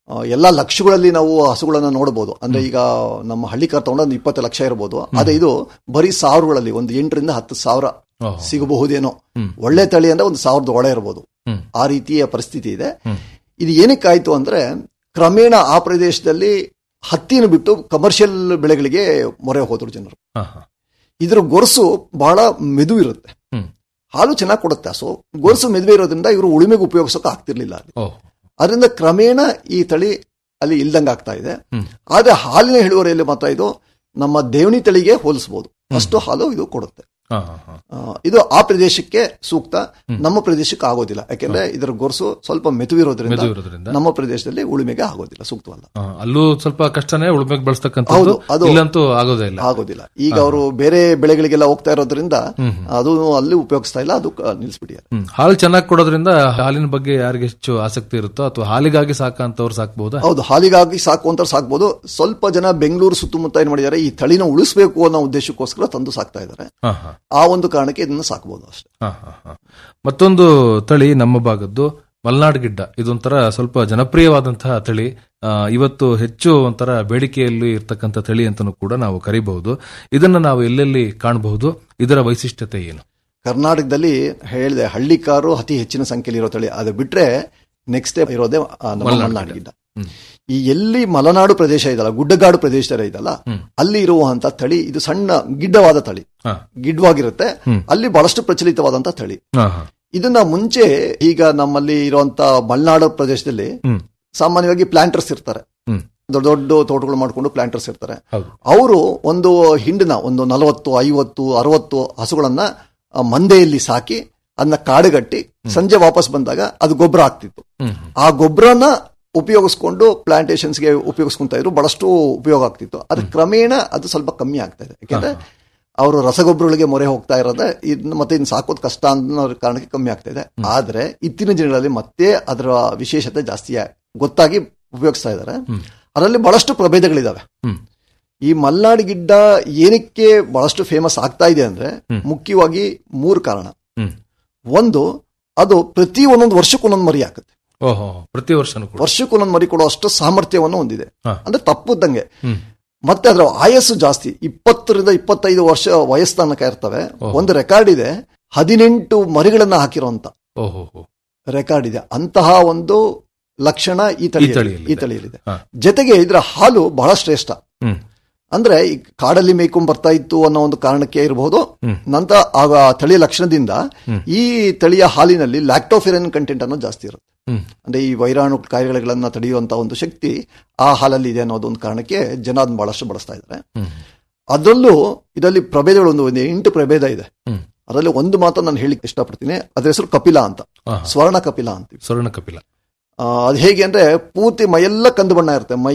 ಆ, ಎಲ್ಲಾ ಲಕ್ಷಗಳಲ್ಲಿ ನಾವು ಹಸುಗಳನ್ನ ನೋಡಬಹುದು ಅಂದ್ರೆ ಈಗ ನಮ್ಮ ಹಳ್ಳಿ ಕಾರ್ ತಗೊಂಡು ಒಂದು ಇಪ್ಪತ್ತು ಲಕ್ಷ ಇರಬಹುದು ಅದೇ ಇದು ಬರೀ ಸಾವಿರಗಳಲ್ಲಿ ಒಂದು ಎಂಟರಿಂದ ಹತ್ತು ಸಾವಿರ ಓಹೋ. ಸಿಗಬಹುದೇನೋ ಹ್ಮ್. ಒಳ್ಳೆ ತಳಿ ಅಂದ್ರೆ ಒಂದು ಸಾವಿರದ ಒಳ ಇರಬಹುದು ಹ್ಮ್. ಆ ರೀತಿಯ ಪರಿಸ್ಥಿತಿ ಇದೆ ಹ್ಮ್. ಇದು ಏನಕ್ಕಾಯ್ತು ಅಂದ್ರೆ ಕ್ರಮೇಣ ಆ ಪ್ರದೇಶದಲ್ಲಿ ಹತ್ತಿನ ಬಿಟ್ಟು ಕಮರ್ಷಿಯಲ್ ಬೆಳೆಗಳಿಗೆ ಮೊರೆ ಹೋದ್ರು ಜನರು ಹಾ, ಹಾ. ಇದ್ರ ಗೊರಸು ಬಹಳ ಮೆದು ಇರುತ್ತೆ ಹ್ಮ್. ಹಾಲು ಚೆನ್ನಾಗಿ ಕೊಡುತ್ತೆ ಸೊ ಗೊರಸು ಮೆದುವೆ ಇರೋದ್ರಿಂದ ಇವರು ಉಳುಮೆಗೆ ಉಪಯೋಗಿಸೋಕೆ ಆಗ್ತಿರ್ಲಿಲ್ಲ ಅಲ್ಲಿ ಓಹ್. ಅದರಿಂದ ಕ್ರಮೇಣ ಈ ತಳಿ ಅಲ್ಲಿ ಇಲ್ದಂಗೆ ಆಗ್ತಾ ಇದೆ ಹ್ಮ್. ಆದ್ರೆ ಹಾಲಿನ ಇಳುವರಿಯಲ್ಲಿ ಮಾತ್ರ ಇದು ನಮ್ಮ ದೇವಣಿ ತಳಿಗೆ ಹೋಲಿಸಬಹುದು ಅಷ್ಟು ಹಾಲು ಇದು ಕೊಡುತ್ತೆ ಹಾ, ಹಾ, ಹಾ. ಆ, ಇದು ಆ ಪ್ರದೇಶಕ್ಕೆ ಸೂಕ್ತ ನಮ್ಮ ಪ್ರದೇಶಕ್ಕೆ ಆಗೋದಿಲ್ಲ ಯಾಕೆಂದ್ರೆ ಇದರ ಗೊರಸು ಸ್ವಲ್ಪ ಮೆತುವಿರೋದ್ರಿಂದ ಮೆದು ಇರೋದ್ರಿಂದ. ನಮ್ಮ ಪ್ರದೇಶದಲ್ಲಿ ಉಳುಮೆಗೆ ಆಗೋದಿಲ್ಲ ಸೂಕ್ತವಲ್ಲ ಆ, ಅಲ್ಲೂ ಸ್ವಲ್ಪ ಕಷ್ಟನೇ ಉಳ್ಮೆಗೆ ಬಳಸ್ತಕ್ಕಂಥದ್ದು ಹೌದು, ಅದು- ಇಲ್ಲಂತೂ ಆಗೋದೇ ಇಲ್ಲ ಆಗೋದಿಲ್ಲ ಈಗ ಅವರು ಬೇರೆ ಬೆಳೆಗಳಿಗೆಲ್ಲ ಹೋಗ್ತಾ ಇರೋದ್ರಿಂದ ಹ್ಮ್. ಅದು ಅಲ್ಲಿ ಉಪಯೋಗಿಸ್ತಾ ಇಲ್ಲ ಅದು ಕ- ನಿಲ್ಲಿಸ್ಬಿಟ್ಟಿದ್ದಾರೆ ಹ್ಮ್. ಹಾಲು ಚೆನ್ನಾಗಿ ಕೊಡೋದ್ರಿಂದ ಹಾಲಿನ ಬಗ್ಗೆ ಯಾರಿಗೆ ಹೆಚ್ಚು ಆಸಕ್ತಿ ಇರುತ್ತೋ ಅಥವಾ ಹಾಲಿಗಾಗಿ ಸಾಕಂತವ್ರು ಸಾಕ್ಬಹುದಾ ಹೌದು ಹಾಲಿಗಾಗಿ ಸಾಕು ಅಂತ ಸಾಕ್ಬೋದು ಸ್ವಲ್ಪ ಜನ ಬೆಂಗಳೂರು ಸುತ್ತಮುತ್ತ ಏನ್ ಮಾಡಿದ್ದಾರೆ ಈ ತಳಿನ ಉಳಿಸಬೇಕು ಅನ್ನೋ ಉದ್ದೇಶಕ್ಕೋಸ್ಕರ ತಂದು ಸಾಕ್ತಾ ಇದ್ದಾರೆ ಹಾ, ಹಾ. ಆ ಒಂದು ಕಾರಣಕ್ಕೆ ಇದನ್ನ ಸಾಕಬಹುದು ಅಷ್ಟೇ ಹಾ, ಹಾ, ಹಾ. ಮತ್ತೊಂದು ತಳಿ ನಮ್ಮ ಭಾಗದ್ದು ಮಲ್ನಾಡ್ ಗಿಡ್ಡ ಇದೊಂಥರ ಸ್ವಲ್ಪ ಜನಪ್ರಿಯವಾದಂತಹ ತಳಿ ಆ, ಇವತ್ತು ಹೆಚ್ಚು ಒಂಥರ ಬೇಡಿಕೆಯಲ್ಲಿ ಇರ್ತಕ್ಕಂಥ ತಳಿ ಅಂತಲೂ ಕೂಡ ನಾವು ಕರಿಬಹುದು ಇದನ್ನ ನಾವು ಎಲ್ಲೆಲ್ಲಿ ಕಾಣಬಹುದು ಇದರ ವೈಶಿಷ್ಟ್ಯತೆ ಏನು ಕರ್ನಾಟಕದಲ್ಲಿ ಹೇಳಿದೆ ಹಳ್ಳಿ ಕಾರು ಅತಿ ಹೆಚ್ಚಿನ ಸಂಖ್ಯೆಯಲ್ಲಿ ಇರೋ ತಳಿ ಅದು ಬಿಟ್ರೆ ನೆಕ್ಸ್ಟ್ ಇರೋದೇ ಆ, ನಮ್ಮ ಮಲೆನಾಡು ಮಲೆನಾಡು ಗಿಡ್ಡ ಈ ಎಲ್ಲಿ ಮಲೆನಾಡು ಪ್ರದೇಶ ಇದಲ್ಲ ಗುಡ್ಡಗಾಡು ಪ್ರದೇಶ ಇದಲ್ಲ ಅಲ್ಲಿ ಇರುವಂತ ತಳಿ ಇದು ಸಣ್ಣ ಗಿಡ್ಡವಾದ ತಳಿ ಹಾ. ಗಿಡ್ಡವಾಗಿರುತ್ತೆ ಹ್ಮ್. ಅಲ್ಲಿ ಬಹಳಷ್ಟು ಪ್ರಚಲಿತವಾದಂತ ತಳಿ ಹಾ, ಹಾ. ಇದನ್ನ ಮುಂಚೆ ಈಗ ನಮ್ಮಲ್ಲಿ ಇರುವಂತ ಮಲೆನಾಡು ಪ್ರದೇಶದಲ್ಲಿ ಹ್ಮ್. ಸಾಮಾನ್ಯವಾಗಿ ಪ್ಲಾಂಟರ್ಸ್ ಇರ್ತಾರೆ ಹ್ಮ್. ದೊಡ್ಡ ದೊಡ್ಡ ತೋಟಗಳು ಮಾಡ್ಕೊಂಡು ಪ್ಲಾಂಟರ್ಸ್ ಇರ್ತಾರೆ ಹೌದು. ಅವರು ಒಂದು ಹಿಂಡಿನ ಒಂದು ನಲವತ್ತು ಐವತ್ತು ಅರವತ್ತು ಹಸುಗಳನ್ನ ಆ ಮಂದೆಯಲ್ಲಿ ಸಾಕಿ ಅದನ್ನ ಕಾಡುಗಟ್ಟಿ ಸಂಜೆ ವಾಪಸ್ ಬಂದಾಗ ಅದು ಗೊಬ್ಬರ ಆಗ್ತಿತ್ತು ಹ್ಮ್. ಆ ಗೊಬ್ಬರನ ಉಪಯೋಗಿಸ್ಕೊಂಡು ಪ್ಲಾಂಟೇಶನ್ಸ್ಗೆ ಉಪಯೋಗಿಸ್ಕೊಂತ ಇದ್ರು ಬಹಳಷ್ಟು ಉಪಯೋಗ ಆಗ್ತಿತ್ತು ಅದು ಕ್ರಮೇಣ ಅದು ಸ್ವಲ್ಪ ಕಮ್ಮಿ ಆಗ್ತಾ ಇದೆ ಯಾಕೆಂದ್ರೆ ಅವರು ರಸಗೊಬ್ಬರಗಳಿಗೆ ಮೊರೆ ಹೋಗ್ತಾ ಇರೋದೇ ಇದನ್ನ ಮತ್ತೆ ಇನ್ನು ಸಾಕೋದು ಕಷ್ಟ ಅನ್ನೋ ಕಾರಣಕ್ಕೆ ಕಮ್ಮಿ ಆಗ್ತಾ ಇದೆ ಆದ್ರೆ ಇತ್ತೀನ ದಿನಗಳಲ್ಲಿ ಮತ್ತೆ ಅದರ ವಿಶೇಷತೆ ಜಾಸ್ತಿ ಆ- ಗೊತ್ತಾಗಿ ಉಪಯೋಗಿಸ್ತಾ ಇದ್ದಾರೆ ಅದರಲ್ಲಿ ಬಹಳಷ್ಟು ಪ್ರಭೇದಗಳಿದಾವೆ ಹ್ಮ್. ಈ ಮಲ್ನಾಡು ಗಿಡ್ಡ ಏನಕ್ಕೆ ಬಹಳಷ್ಟು ಫೇಮಸ್ ಆಗ್ತಾ ಇದೆ ಅಂದ್ರೆ ಮುಖ್ಯವಾಗಿ ಮೂರು ಕಾರಣ ಹ್ಮ್. ಒಂದು ಅದು ಪ್ರತಿ ಒಂದೊಂದು ವರ್ಷಕ್ಕೆ ಒಂದೊಂದು ಮರಿ ಹಾಕುತ್ತೆ ಓಹೋ ಪ್ರತಿ ವರ್ಷನೂ ಕೂಡ ವರ್ಷಕ್ಕೆ ಒಂದೊಂದು ಮರಿ ಕೊಡೋ ಅಷ್ಟು ಸಾಮರ್ಥ್ಯವನ್ನು ಹೊಂದಿದೆ ಹಾ. ಅಂದ್ರೆ ತಪ್ಪುದಂಗೆ ಹ್ಮ್. ಮತ್ತೆ ಅದರ ಆಯಸ್ಸು ಜಾಸ್ತಿ ಇಪ್ಪತ್ತರಿಂದ ಇಪ್ಪತ್ತೈದು ವರ್ಷ ವಯಸ್ಸು ತನಕ ಇರ್ತವೆ ಒಂದು ರೆಕಾರ್ಡ್ ಇದೆ ಹದಿನೆಂಟು ಮರಿಗಳನ್ನ ಹಾಕಿರುವಂತ ಓಹೋ ಹೋ. ರೆಕಾರ್ಡ್ ಇದೆ ಅಂತಹ ಒಂದು ಲಕ್ಷಣ ಈ ತಳಿ ತಳಿಯಲ್ಲಿದೆ. ಈ ತಳಿಯಲ್ಲಿದೆ ಹಾ. ಜೊತೆಗೆ ಇದರ ಹಾಲು ಬಹಳ ಶ್ರೇಷ್ಠ ಹ್ಮ್. ಅಂದ್ರೆ ಈ ಕಾಡಲ್ಲಿ ಮೇಯ್ಕೊಂಡ್ ಬರ್ತಾ ಇತ್ತು ಅನ್ನೋ ಒಂದು ಕಾರಣಕ್ಕೆ ಇರಬಹುದು ಹ್ಮ್. ನಂತರ ಆಗ ತಳಿಯ ಲಕ್ಷಣದಿಂದ ಹ್ಮ್. ಈ ತಳಿಯ ಹಾಲಿನಲ್ಲಿ ಲ್ಯಾಕ್ಟೋಫಿರನ್ ಕಂಟೆಂಟ್ ಅನ್ನೋದು ಜಾಸ್ತಿ ಇರುತ್ತೆ ಹ್ಮ್. ಅಂದ್ರೆ ಈ ವೈರಾಣು ಕಾಯಿಲೆಗಳನ್ನ ತಡೆಯುವಂತ ಒಂದು ಶಕ್ತಿ ಆ ಹಾಲಲ್ಲಿ ಇದೆ ಅನ್ನೋದು ಒಂದು ಕಾರಣಕ್ಕೆ ಜನ ಅದನ್ನ ಬಹಳಷ್ಟು ಬಳಸ್ತಾ ಇದ್ದಾರೆ ಹ್ಮ್. ಅದರಲ್ಲೂ ಇದರಲ್ಲಿ ಪ್ರಭೇದಗಳು ಒಂದು ಒಂದು ಎಂಟು ಪ್ರಭೇದ ಇದೆ ಹ್ಮ್. ಅದರಲ್ಲಿ ಒಂದು ಮಾತು ನಾನು ಹೇಳಿಕ್ಕೆ ಇಷ್ಟಪಡ್ತೀನಿ ಅದ್ರ ಹೆಸರು ಕಪಿಲ ಅಂತ ಆಹಾ. ಸ್ವರ್ಣ ಕಪಿಲ ಅಂತೀವಿ ಸ್ವರ್ಣ ಕಪಿಲ ಆ, ಅದು ಹೇಗೆ ಅಂದ್ರೆ ಪೂರ್ತಿ ಮೈಯೆಲ್ಲ ಕಂದು ಬಣ್ಣ ಇರುತ್ತೆ ಮೈ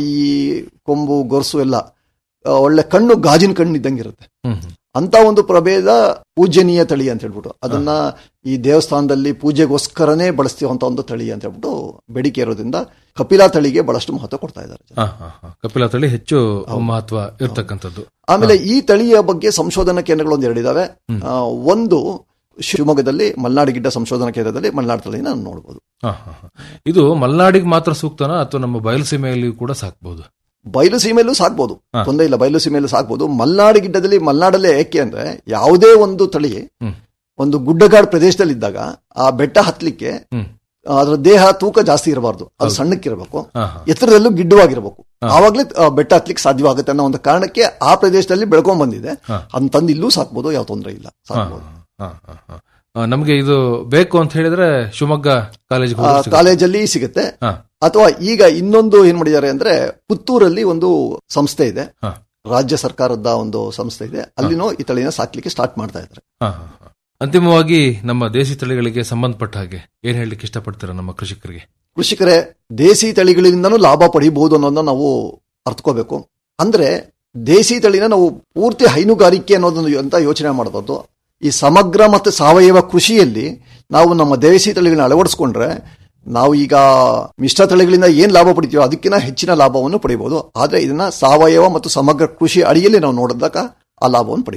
ಕೊಂಬು ಗೊರಸು ಎಲ್ಲ ಆ, ಒಳ್ಳೆ ಕಣ್ಣು ಗಾಜಿನ ಕಣ್ಣು ಇದ್ದಂಗೆ ಇರುತ್ತೆ ಹ್ಮ್. ಅಂತ ಒಂದು ಪ್ರಭೇದ ಪೂಜನೀಯ ತಳಿ ಅಂತ ಹೇಳ್ಬಿಟ್ಟು ಅದನ್ನ ಈ ದೇವಸ್ಥಾನದಲ್ಲಿ ಪೂಜೆಗೋಸ್ಕರನೇ ಬಳಸ್ತೀವಂತ ಒಂದು ತಳಿ ಅಂತ ಹೇಳ್ಬಿಟ್ಟು ಬೇಡಿಕೆ ಇರೋದ್ರಿಂದ ಕಪಿಲಾ ತಳಿಗೆ ಬಹಳಷ್ಟು ಮಹತ್ವ ಕೊಡ್ತಾ ಇದ್ದಾರೆ ಹಾ, ಹಾ, ಹಾ. ಕಪಿಲ ತಳಿ ಹೆಚ್ಚು ಮಹತ್ವ ಇರ್ತಕ್ಕಂಥದ್ದು ಆಮೇಲೆ ಈ ತಳಿಯ ಬಗ್ಗೆ ಸಂಶೋಧನಾ ಕೇಂದ್ರಗಳು ಒಂದು ಎರಡಿದಾವೆ ಆ, ಒಂದು ಶಿವಮೊಗ್ಗದಲ್ಲಿ ಮಲ್ನಾಡು ಗಿಡ್ಡ ಸಂಶೋಧನಾ ಕೇಂದ್ರದಲ್ಲಿ ಮಲ್ನಾಡು ತಳಿನ ನಾವು ನೋಡಬಹುದು ಹಾ, ಹಾ, ಹಾ. ಇದು ಮಲ್ನಾಡಿಗೆ ಮಾತ್ರ ಸೂಕ್ತನಾ ಅಥವಾ ನಮ್ಮ ಬಯಲುಸೀಮೆಯಲ್ಲಿಯೂ ಕೂಡ ಸಾಕ್ಬಹುದು ಬಯಲು ಸೀಮೆಯಲ್ಲೂ ಸಾಕ್ಬೋದು ಹಾ. ತೊಂದರೆ ಇಲ್ಲ ಬಯಲು ಸೀಮೆಯಲ್ಲೂ ಸಾಕ್ಬೋದು ಮಲ್ನಾಡು ಗಿಡ್ಡದಲ್ಲಿ ಮಲ್ನಾಡಲ್ಲೇ ಏಕೆ ಅಂದ್ರೆ ಯಾವುದೇ ಒಂದು ತಳಿ ಹ್ಮ್. ಒಂದು ಗುಡ್ಡಗಾಡು ಪ್ರದೇಶದಲ್ಲಿ ಇದ್ದಾಗ ಆ ಬೆಟ್ಟ ಹತ್ಲಿಕ್ಕೆ ಹ್ಮ್. ಅದರ ದೇಹ ತೂಕ ಜಾಸ್ತಿ ಇರಬಾರ್ದು ಅದು ಸಣ್ಣಕ್ಕಿರಬೇಕು ಹಾ, ಹಾ. ಎತ್ತರದಲ್ಲೂ ಗಿಡ್ಡವಾಗಿರ್ಬೇಕು ಆವಾಗಲೇ ಆ, ಬೆಟ್ಟ ಹತ್ಲಿಕ್ಕೆ ಸಾಧ್ಯವಾಗುತ್ತೆ ಅನ್ನೋ ಒಂದು ಕಾರಣಕ್ಕೆ ಆ ಪ್ರದೇಶದಲ್ಲಿ ಬೆಳ್ಕೊಂಡ್ ಬಂದಿದೆ ಹಾ. ಅದನ್ನ ತಂದು ಇಲ್ಲೂ ಸಾಕ್ಬೋದು ಯಾವ ತೊಂದರೆ ಇಲ್ಲ ಸಾಕ್ಬೋದು ಹಾ, ಹಾ, ಹಾ. ಆ, ನಮಗೆ ಇದು ಬೇಕು ಅಂತ ಹೇಳಿದ್ರೆ ಶಿವಮೊಗ್ಗ ಕಾಲೇಜಿಗೆ ಆ, ಕಾಲೇಜಲ್ಲಿ ಸಿಗುತ್ತೆ ಹಾ. ಅಥವಾ ಈಗ ಇನ್ನೊಂದು ಏನ್ ಮಾಡಿದ್ದಾರೆ ಅಂದ್ರೆ ಪುತ್ತೂರಲ್ಲಿ ಒಂದು ಸಂಸ್ಥೆ ಇದೆ ಹಾ. ರಾಜ್ಯ ಸರ್ಕಾರದ ಒಂದು ಸಂಸ್ಥೆ ಇದೆ ಅಲ್ಲಿನೂ ಈ ತಳಿನ ಸಾಕ್ಲಿಕ್ಕೆ ಸ್ಟಾರ್ಟ್ ಮಾಡ್ತಾ ಇದ್ದಾರೆ ಹಾ, ಹಾ, ಹಾ. ಅಂತಿಮವಾಗಿ ನಮ್ಮ ದೇಸಿ ತಳಿಗಳಿಗೆ ಸಂಬಂಧಪಟ್ಟ ಹಾಗೆ ಏನ್ ಹೇಳಲಿಕ್ಕೆ ಇಷ್ಟಪಡ್ತೀರಾ ನಮ್ಮ ಕೃಷಿಕರಿಗೆ ಕೃಷಿಕರೇ ದೇಸಿ ತಳಿಗಳಿಂದನೂ ಲಾಭ ಪಡಿಬಹುದು ಅನ್ನೋದನ್ನ ನಾವು ಅರ್ಥಕೋಬೇಕು ಅಂದ್ರೆ ದೇಸಿ ತಳಿನ ನಾವು ಪೂರ್ತಿ ಹೈನುಗಾರಿಕೆ ಅನ್ನೋದನ್ನು ಅಂತ ಯೋಚನೆ ಮಾಡಬಾರ್ದು ಈ ಸಮಗ್ರ ಮತ್ತು ಸಾವಯವ ಕೃಷಿಯಲ್ಲಿ ನಾವು ನಮ್ಮ ದೇಸಿ ತಳಿಗಳನ್ನ ಅಳವಡಿಸ್ಕೊಂಡ್ರೆ ನಾವು ಈಗ ಮಿಶ್ರ ತಳಿಗಳಿಂದ ಏನ್ ಲಾಭ ಪಡಿತೀವೋ ಅದಕ್ಕಿಂತ ಹೆಚ್ಚಿನ ಲಾಭವನ್ನು ಪಡಿಬಹುದು ಆದ್ರೆ ಇದನ್ನ ಸಾವಯವ ಮತ್ತು ಸಮಗ್ರ ಕೃಷಿ ಅಡಿಯಲ್ಲಿ ನಾವು ನೋಡಿದಾಗ ಆ ಲಾಭವನ್ನು ಪಡಿಬಹುದು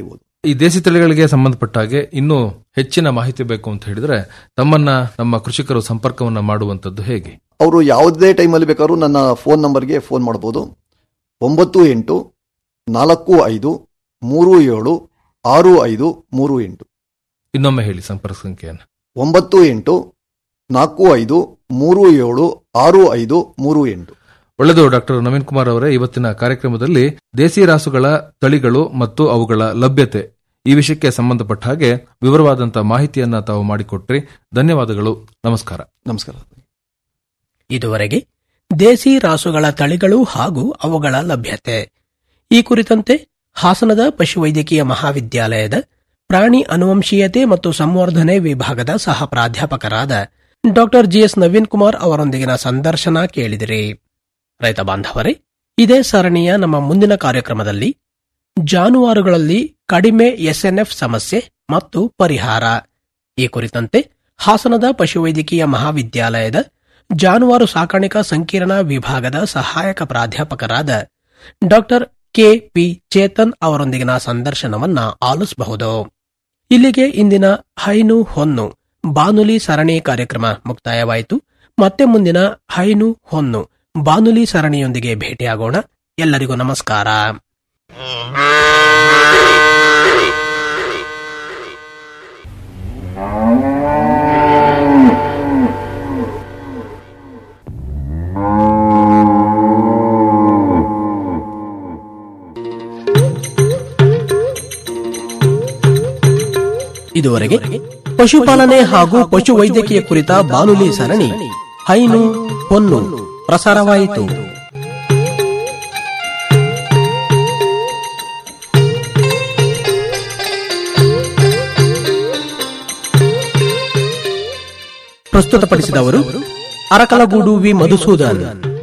ಈ ದೇಸಿ ತಳಿಗಳಿಗೆ ಸಂಬಂಧಪಟ್ಟ ಹಾಗೆ ಇನ್ನೂ ಹೆಚ್ಚಿನ ಮಾಹಿತಿ ಬೇಕು ಅಂತ ಹೇಳಿದ್ರೆ ತಮ್ಮನ್ನ ನಮ್ಮ ಕೃಷಿಕರು ಸಂಪರ್ಕವನ್ನ ಮಾಡುವಂತದ್ದು ಹೇಗೆ ಅವರು ಯಾವುದೇ ಟೈಮಲ್ಲಿ ಬೇಕಾದ್ರೂ ನನ್ನ ಫೋನ್ ನಂಬರ್ಗೆ ಫೋನ್ ಮಾಡಬಹುದು ಒಂಬತ್ತು ಎಂಟು ನಾಲ್ಕು ಐದು ಮೂರು ಏಳು ಆರು ಐದು ಮೂರು ಎಂಟು ಇನ್ನೊಮ್ಮೆ ಹೇಳಿ ಸಂಪರ್ಕ ಸಂಖ್ಯೆಯನ್ನು ಒಂಬತ್ತು ಎಂಟು ನಾಲ್ಕು ಐದು ಮೂರು ಏಳು ಆರು ಐದು ಮೂರು ಎಂಟು ಒಳ್ಳೆಯದು ಡಾಕ್ಟರ್ ನವೀನ್ ಕುಮಾರ್ ಅವರೇ ಇವತ್ತಿನ ಕಾರ್ಯಕ್ರಮದಲ್ಲಿ ದೇಸಿ ರಾಸುಗಳ ತಳಿಗಳು ಮತ್ತು ಅವುಗಳ ಲಭ್ಯತೆ ಈ ವಿಷಯಕ್ಕೆ ಸಂಬಂಧಪಟ್ಟ ಹಾಗೆ ವಿವರವಾದಂತಹ ಮಾಹಿತಿಯನ್ನ ತಾವು ಮಾಡಿಕೊಟ್ರಿ ಧನ್ಯವಾದಗಳು ನಮಸ್ಕಾರ ನಮಸ್ಕಾರ ಇದುವರೆಗೆ ದೇಸಿ ರಾಸುಗಳ ತಳಿಗಳು ಹಾಗೂ ಅವುಗಳ ಲಭ್ಯತೆ ಈ ಕುರಿತಂತೆ ಹಾಸನದ ಪಶುವೈದ್ಯಕೀಯ ಮಹಾವಿದ್ಯಾಲಯದ ಪ್ರಾಣಿ ಅನುವಂಶೀಯತೆ ಮತ್ತು ಸಂವರ್ಧನೆ ವಿಭಾಗದ ಸಹ ಪ್ರಾಧ್ಯಾಪಕರಾದ ಡಾಕ್ಟರ್ ಜಿಎಸ್ ನವೀನ್ ಕುಮಾರ್ ಅವರೊಂದಿಗಿನ ಸಂದರ್ಶನ ಕೇಳಿದಿರಿ ರೈತ ಬಾಂಧವರೇ ಇದೇ ಸರಣಿಯ ನಮ್ಮ ಮುಂದಿನ ಕಾರ್ಯಕ್ರಮದಲ್ಲಿ ಜಾನುವಾರುಗಳಲ್ಲಿ ಕಡಿಮೆ ಎಸ್ಎನ್ಎಫ್ ಸಮಸ್ಯೆ ಮತ್ತು ಪರಿಹಾರ ಈ ಕುರಿತಂತೆ ಹಾಸನದ ಪಶುವೈದ್ಯಕೀಯ ಮಹಾವಿದ್ಯಾಲಯದ ಜಾನುವಾರು ಸಾಕಾಣಿಕಾ ಸಂಕೀರ್ಣ ವಿಭಾಗದ ಸಹಾಯಕ ಪ್ರಾಧ್ಯಾಪಕರಾದ ಡಾಕ್ಟರ್ ಕೆ ಪಿ ಚೇತನ್ ಅವರೊಂದಿಗಿನ ಸಂದರ್ಶನವನ್ನ ಆಲಿಸಬಹುದು ಇಲ್ಲಿಗೆ ಇಂದಿನ ಹೈನು ಹೊನ್ನು ಬಾನುಲಿ ಸರಣಿ ಕಾರ್ಯಕ್ರಮ ಮುಕ್ತಾಯವಾಯಿತು ಮತ್ತೆ ಮುಂದಿನ ಹೈನು ಹೊನ್ನು ಬಾನುಲಿ ಸರಣಿಯೊಂದಿಗೆ ಭೇಟಿಯಾಗೋಣ ಎಲ್ಲರಿಗೂ ನಮಸ್ಕಾರ ಇದುವರೆಗೆ ಪಶುಪಾಲನೆ ಹಾಗೂ ಪಶುವೈದ್ಯಕೀಯ ಕುರಿತ ಬಾನುಲಿ ಸರಣಿ ಹೈನು ಹೊನ್ನು ಪ್ರಸಾರವಾಯಿತು ಪ್ರಸ್ತುತಪಡಿಸಿದವರು ಅರಕಲಗೂಡು ವಿ ಮಧುಸೂದನ್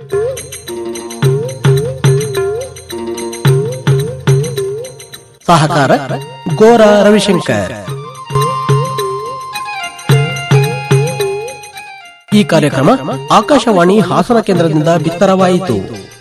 ಸಹಕಾರ ಗೋರ ರವಿಶಂಕರ್ ಈ ಕಾರ್ಯಕ್ರಮ ಆಕಾಶವಾಣಿ ಹಾಸನ ಕೇಂದ್ರದಿಂದ ಬಿತ್ತರವಾಯಿತು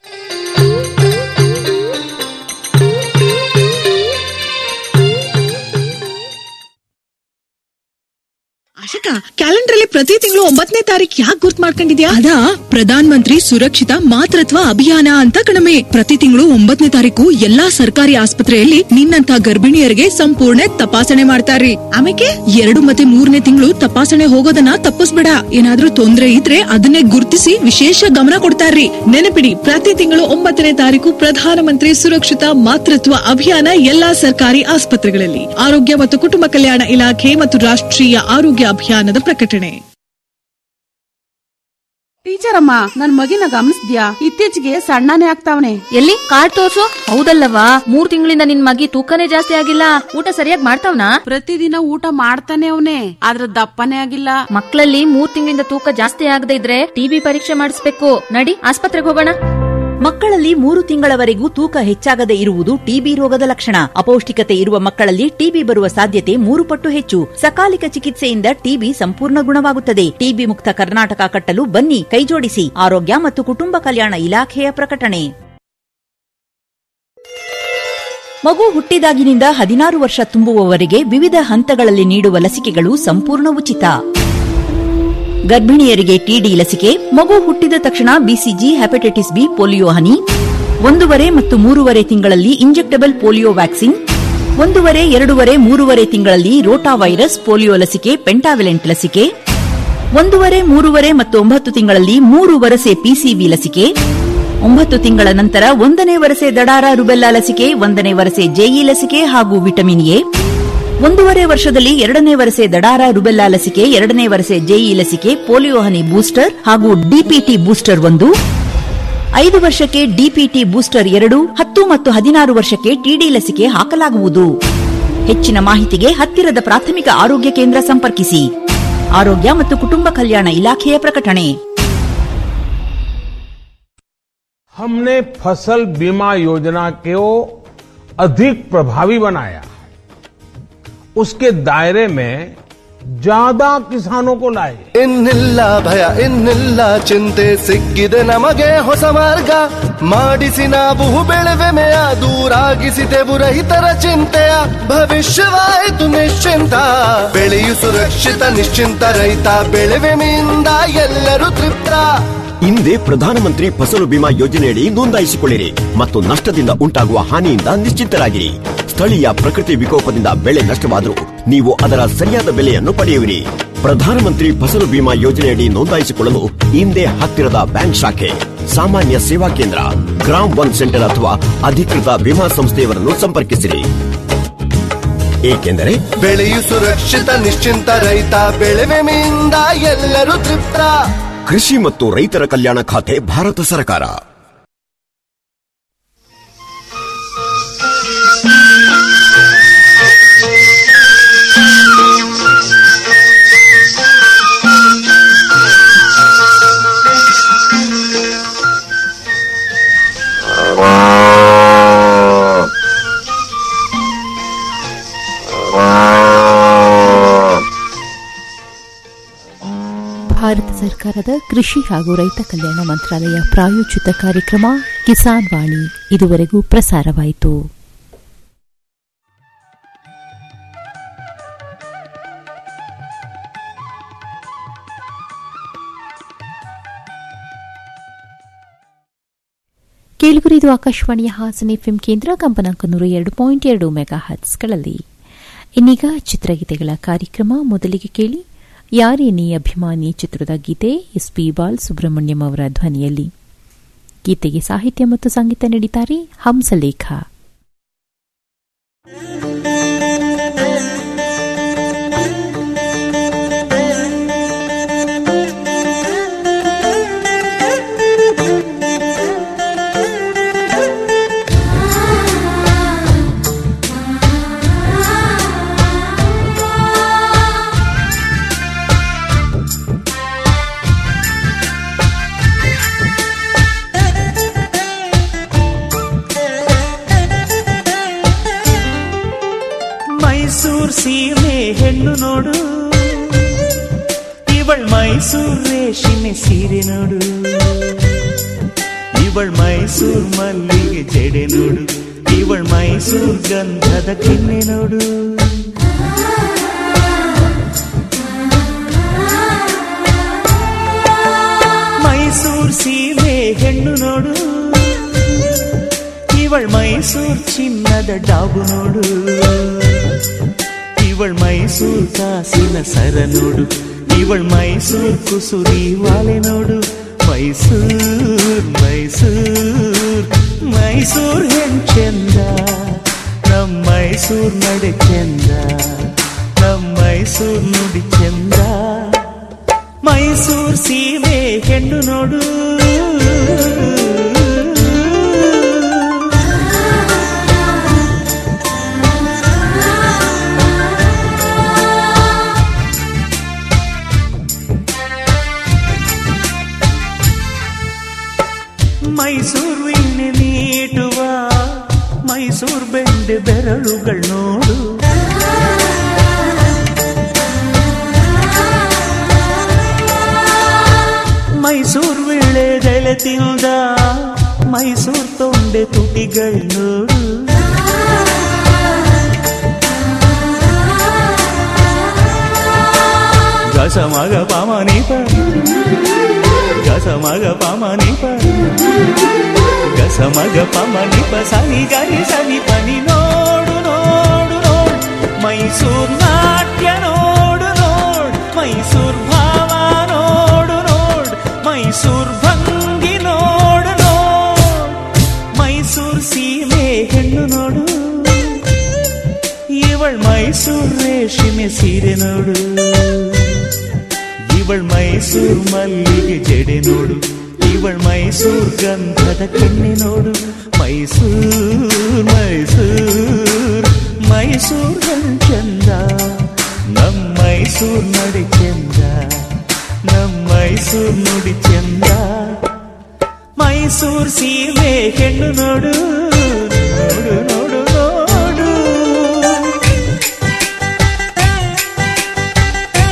ಆಶಿಕಾ ಕ್ಯಾಲೆಂಡರ್ ಅಲ್ಲಿ ಪ್ರತಿ ತಿಂಗಳು ಒಂಬತ್ತನೇ ತಾರೀಕು ಯಾಕೆ ಗುರ್ತ್ ಮಾಡ್ಕೊಂಡಿದ್ಯಾ ಅದಾ ಪ್ರಧಾನ ಮಂತ್ರಿ ಸುರಕ್ಷಿತ ಮಾತೃತ್ವ ಅಭಿಯಾನ ಅಂತ ಕಣಮೆ ಪ್ರತಿ ತಿಂಗಳು ಒಂಬತ್ತನೇ ತಾರೀಕು ಎಲ್ಲಾ ಸರ್ಕಾರಿ ಆಸ್ಪತ್ರೆಯಲ್ಲಿ ನಿನ್ನಂತ ಗರ್ಭಿಣಿಯರಿಗೆ ಸಂಪೂರ್ಣ ತಪಾಸಣೆ ಮಾಡ್ತಾರ್ರಿ ಆಮೇಲೆ ಎರಡು ಮತ್ತೆ ಮೂರನೇ ತಿಂಗಳು ತಪಾಸಣೆ ಹೋಗೋದನ್ನ ತಪ್ಪಿಸ್ಬೇಡ ಏನಾದ್ರೂ ತೊಂದ್ರೆ ಇದ್ರೆ ಅದನ್ನೇ ಗುರ್ತಿಸಿ ವಿಶೇಷ ಗಮನ ಕೊಡ್ತಾರ್ರಿ ನೆನಪಿಡಿ ಪ್ರತಿ ತಿಂಗಳು ಒಂಬತ್ತನೇ ತಾರೀಕು ಪ್ರಧಾನಮಂತ್ರಿ ಸುರಕ್ಷಿತ ಮಾತೃತ್ವ ಅಭಿಯಾನ ಎಲ್ಲಾ ಸರ್ಕಾರಿ ಆಸ್ಪತ್ರೆಗಳಲ್ಲಿ ಆರೋಗ್ಯ ಮತ್ತು ಕುಟುಂಬ ಕಲ್ಯಾಣ ಇಲಾಖೆ ಮತ್ತು ರಾಷ್ಟ್ರೀಯ ಆರೋಗ್ಯ ಅಭಿಯಾನದ ಪ್ರಕಟಣೆ ಟೀಚರ್ ಅಮ್ಮ ನನ್ ಮಗಿನ ಗಮನಿಸ್ದ್ಯಾ ಇತ್ತೀಚೆಗೆ ಸಣ್ಣನೇ ಆಗ್ತಾವನೆ ಎಲ್ಲಿ ಕಾರ್ಡ್ ತೋರ್ಸು ಹೌದಲ್ಲವಾ ಮೂರ್ ತಿಂಗಳಿಂದ ನಿನ್ ಮಗಿ ತೂಕನೇ ಜಾಸ್ತಿ ಆಗಿಲ್ಲ ಊಟ ಸರಿಯಾಗಿ ಮಾಡ್ತಾವ್ನಾ ಪ್ರತಿದಿನ ಊಟ ಮಾಡ್ತಾನೆ ಅವನೇ ಆದ್ರ ದಪ್ಪನೇ ಆಗಿಲ್ಲ ಮಕ್ಕಳಲ್ಲಿ ಮೂರ್ ತಿಂಗಳಿಂದ ತೂಕ ಜಾಸ್ತಿ ಆಗದೆ ಇದ್ರೆ ಟಿಬಿ ಪರೀಕ್ಷೆ ಮಾಡಿಸ್ಬೇಕು ನಡಿ ಆಸ್ಪತ್ರೆಗೆ ಹೋಗೋಣ ಮಕ್ಕಳಲ್ಲಿ ಮೂರು ತಿಂಗಳವರೆಗೂ ತೂಕ ಹೆಚ್ಚಾಗದೆ ಇರುವುದು ಟಿಬಿ ರೋಗದ ಲಕ್ಷಣ ಅಪೌಷ್ಟಿಕತೆ ಇರುವ ಮಕ್ಕಳಲ್ಲಿ ಟಿಬಿ ಬರುವ ಸಾಧ್ಯತೆ ಮೂರು ಪಟ್ಟು ಹೆಚ್ಚು ಸಕಾಲಿಕ ಚಿಕಿತ್ಸೆಯಿಂದ ಟಿಬಿ ಸಂಪೂರ್ಣ ಗುಣವಾಗುತ್ತದೆ ಟಿಬಿ ಮುಕ್ತ ಕರ್ನಾಟಕ ಕಟ್ಟಲು ಬನ್ನಿ ಕೈಜೋಡಿಸಿ ಆರೋಗ್ಯ ಮತ್ತು ಕುಟುಂಬ ಕಲ್ಯಾಣ ಇಲಾಖೆಯ ಪ್ರಕಟಣೆ ಮಗು ಹುಟ್ಟಿದಾಗಿನಿಂದ ಹದಿನಾರು ವರ್ಷ ತುಂಬುವವರೆಗೆ ವಿವಿಧ ಹಂತಗಳಲ್ಲಿ ನೀಡುವ ಲಸಿಕೆಗಳು ಸಂಪೂರ್ಣ ಉಚಿತ ಗರ್ಭಿಣಿಯರಿಗೆ ಟಿಡಿ ಲಸಿಕೆ ಮಗು ಹುಟ್ಟಿದ ತಕ್ಷಣ ಬಿಸಿಜಿ ಹೆಪಟೈಟಿಸ್ ಬಿ ಪೋಲಿಯೋ ಹನಿ ಒಂದೂವರೆ ಮತ್ತು ಮೂರುವರೆ ತಿಂಗಳಲ್ಲಿ ಇಂಜೆಕ್ಟಬಲ್ ಪೋಲಿಯೋ ವ್ಯಾಕ್ಸಿನ್ ಒಂದೂವರೆ ಎರಡೂವರೆ ಮೂರುವರೆ ತಿಂಗಳಲ್ಲಿ ರೋಟಾ ವೈರಸ್ ಪೋಲಿಯೋ ಲಸಿಕೆ ಪೆಂಟಾವಿಲೆಂಟ್ ಲಸಿಕೆ ಒಂದೂವರೆ ಮೂರುವರೆ ಮತ್ತು ಒಂಬತ್ತು ತಿಂಗಳಲ್ಲಿ ಮೂರು ವರಸೆ ಪಿಸಿವಿ ಲಸಿಕೆ ಒಂಬತ್ತು ತಿಂಗಳ ನಂತರ ಒಂದನೇ ವರಸೆ ದಡಾರ ರುಬೆಲ್ಲಾ ಲಸಿಕೆ ಒಂದನೇ ವರಸೆ ಜೆಇ ಲಸಿಕೆ ಹಾಗೂ ವಿಟಮಿನ್ ಎ ಒಂದೂವರೆ ವರ್ಷದಲ್ಲಿ ಎರಡನೇ ವರಸೆ ದಡಾರ ರುಬೆಲ್ಲಾ ಲಸಿಕೆ ಎರಡನೇ ವರಸೆ ಜೆಇ ಲಸಿಕೆ ಪೋಲಿಯೋ ಹನಿ ಬೂಸ್ಟರ್ ಹಾಗೂ ಡಿಪಿಟಿ ಬೂಸ್ಟರ್ ಒಂದು ಐದು ವರ್ಷಕ್ಕೆ ಡಿಪಿಟಿ ಬೂಸ್ಟರ್ ಎರಡು ಹತ್ತು ಮತ್ತು ಹದಿನಾರು ವರ್ಷಕ್ಕೆ ಟಿಡಿ ಲಸಿಕೆ ಹಾಕಲಾಗುವುದು ಹೆಚ್ಚಿನ ಮಾಹಿತಿಗೆ ಹತ್ತಿರದ ಪ್ರಾಥಮಿಕ ಆರೋಗ್ಯ ಕೇಂದ್ರ ಸಂಪರ್ಕಿಸಿ ಆರೋಗ್ಯ ಮತ್ತು ಕುಟುಂಬ ಕಲ್ಯಾಣ ಇಲಾಖೆಯ ಪ್ರಕಟಣೆ हमने फसल बीमा योजना को अधिक प्रभावी बनाया उसके दायरे में ज्यादा किसानों को लाए ಇನ್ನಿಲ್ಲ ಭಯ ಇನ್ನಿಲ್ಲ ಚಿಂತೆ ಸಿಕ್ಕಿದೆ ನಮಗೆ ಹೊಸ ಮಾರ್ಗ ಮಾಡಿಸಿ ನಾವು ಬೆಳೆವೆಮೆಯ ದೂರಾಗಿಸಿದೆವು ರೈತರ ಚಿಂತೆಯ ಭವಿಷ್ಯವಾಯಿತು ನಿಶ್ಚಿಂತ ಬೆಳೆಯು ಸುರಕ್ಷಿತ ನಿಶ್ಚಿಂತ ರೈತ ಬೆಳೆವೆಮೆಯಿಂದ ಎಲ್ಲರೂ ತೃಪ್ತ ಹಿಂದೆ ಪ್ರಧಾನಮಂತ್ರಿ ಫಸಲು ಬಿಮಾ ಯೋಜನೆಯಡಿ ನೋಂದಾಯಿಸಿಕೊಳ್ಳಿರಿ ಮತ್ತು ನಷ್ಟದಿಂದ ಉಂಟಾಗುವ ಹಾನಿಯಿಂದ ನಿಶ್ಚಿಂತರಾಗಿರಿ ಸ್ಥಳೀಯ ಪ್ರಕೃತಿ ವಿಕೋಪದಿಂದ ಬೆಳೆ ನಷ್ಟವಾದರೂ ನೀವು ಅದರ ಸರಿಯಾದ ಬೆಲೆಯನ್ನು ಪಡೆಯುವಿರಿ ಪ್ರಧಾನಮಂತ್ರಿ ಫಸಲು ಬಿಮಾ ಯೋಜನೆಯಡಿ ನೋಂದಾಯಿಸಿಕೊಳ್ಳಲು ಹಿಂದೆ ಹತ್ತಿರದ ಬ್ಯಾಂಕ್ ಶಾಖೆ ಸಾಮಾನ್ಯ ಸೇವಾ ಕೇಂದ್ರ ಗ್ರಾಮ್ ಒನ್ ಸೆಂಟರ್ ಅಥವಾ ಅಧಿಕೃತ ವಿಮಾ ಸಂಸ್ಥೆಯವರನ್ನು ಸಂಪರ್ಕಿಸಿರಿ ಏಕೆಂದರೆ ಬೆಳೆಯು ಸುರಕ್ಷಿತ ನಿಶ್ಚಿಂತ ರೈತ ಬೆಳೆವೆಮೆಯಿಂದ ಎಲ್ಲರೂ ತೃಪ್ತ ಕೃಷಿ ಮತ್ತು ರೈತರ ಕಲ್ಯಾಣ ಖಾತೆ ಭಾರತ ಸರ್ಕಾರ ಭಾರತ ಸರ್ಕಾರದ ಕೃಷಿ ಹಾಗೂ ರೈತ ಕಲ್ಯಾಣ ಮಂತ್ರಾಲಯ ಪ್ರಾಯೋಜಿತ ಕಾರ್ಯಕ್ರಮ ಕಿಸಾನ್ ವಾಣಿ ಇದುವರೆಗೂ ಪ್ರಸಾರವಾಯಿತು ಕೇಳುಗರು ಇದು ಆಕಾಶವಾಣಿಯ ಹಾಸನ ಎಫ್ಎಂ ಕೇಂದ್ರ ಕಂಪನಾಂಕ ನೂರ ಎರಡು ಪಾಯಿಂಟ್ ಎರಡು ಮೆಗಾ ಹರ್ಟ್ಸ್ಗಳಲ್ಲಿ ಇನ್ನೀಗ ಚಿತ್ರಗೀತೆಗಳ ಕಾರ್ಯಕ್ರಮ ಮೊದಲಿಗೆ ಕೇಳಿ ಯಾರೇ ನೀ ಅಭಿಮಾನಿ ಚಿತ್ರದ ಗೀತೆ ಎಸ್ ಪಿ ಬಾಲ್ ಸುಬ್ರಹ್ಮಣ್ಯಂ ಅವರ ಧ್ವನಿಯಲ್ಲಿ ಗೀತೆಗೆ ಸಾಹಿತ್ಯ ಮತ್ತು ಸಂಗೀತ ನೀಡಿದ್ದಾರೆ ಹಂಸಲೇಖ ಮೈಸೂರ್ ಸೀಮೆ ಹೆಣ್ಣು ನೋಡು ಇವಳ್ ಮೈಸೂರ್ ರೇಷ್ಮೆ ಸೀರೆ ನೋಡು ಇವಳ್ ಮೈಸೂರ್ ಮಲ್ಲಿಗೆ ಜಡೆ ನೋಡು ಇವಳ್ ಮೈಸೂರ್ ಗಂಧದ ಕೆನ್ನೆ ನೋಡು ಮೈಸೂರ್ ಸೀಮೆ ಹೆಣ್ಣು ನೋಡು ಇವಳ್ ಮೈಸೂರ್ ಚಿನ್ನದ ಡಾಬು ನೋಡು ಇವಳ್ ಮೈಸೂರ್ ಕಾಸಿನ ಸರ ನೋಡು ಇವಳ್ ಮೈಸೂರ್ ಕುಸುರಿ ವಾಲೆ ನೋಡು ಮೈಸೂರ್ ಮೈಸೂರ್ ಮೈಸೂರ್ ಹೆಂಚೆಂದ ನಮ್ ಮೈಸೂರ್ ನಡೆ ಚೆಂದ ನಮ್ ಮೈಸೂರ್ ನುಡಿ ಚೆಂದ ಮೈಸೂರ್ ಸೀಮೆ ಹೆಣ್ಣು ನೋಡು ಮೈಸೂರು ವೀಣೆ ನೀಟುವ ಮೈಸೂರು ಬೆಂಡೆ ಬೆರಳುಗಳು ನೋಡು ಮೈಸೂರು ವೀಳೆದೆಲೆ ತಿಂದ ಮೈಸೂರು ತೊಂಡೆ ತುಟಿಗಳು ನೋಡು ಗಸ ಮಗ ಪಾಮನೀಪ ಗಸ ಮಗ ಪಾಮನೀಪ ಗಸ ಮಗ ಪಮನಿಪ ಸನಿ ಗರಿ ಸನಿ ಪನಿ ನೋಡು ನೋಡು ನೋಡು ಮೈಸೂರ್ ನಾಟ್ಯ ನೋಡು ನೋಡು ಮೈಸೂರ್ ಭಾವ ನೋಡು ನೋಡು ಮೈಸೂರ್ ಭಂಗಿ ನೋಡು ನೋಡು ಮೈಸೂರ್ ಸೀಮೆ ಹೆಣ್ಣು ನೋಡು ಇವಳ್ ಮೈಸೂರ್ ರೇಷ್ಮೆ ಸೀರೆ ನೋಡು ಇವಳ್ ಮೈಸೂರ್ ಮಲ್ಲಿಗೆ ಜಡೆ ನೋಡು ಇವಳ್ ಮೈಸೂರ್ ಗಂಧದ ಕೆನ್ನೆ ನೋಡು ಮೈಸೂರ್ ಮೈಸೂರ್ ಮೈಸೂರ್ ಚಂದ ನಮ್ ಮೈಸೂರ್ ನಡಿ ಚಂದ ನಮ್ ಮೈಸೂರ್ ನುಡಿ ಚಂದ ಮೈಸೂರ್ ಸೀಮೆ ಹೆಣ್ಣು ನೋಡು ನೋಡು ನೋಡು ನೋಡು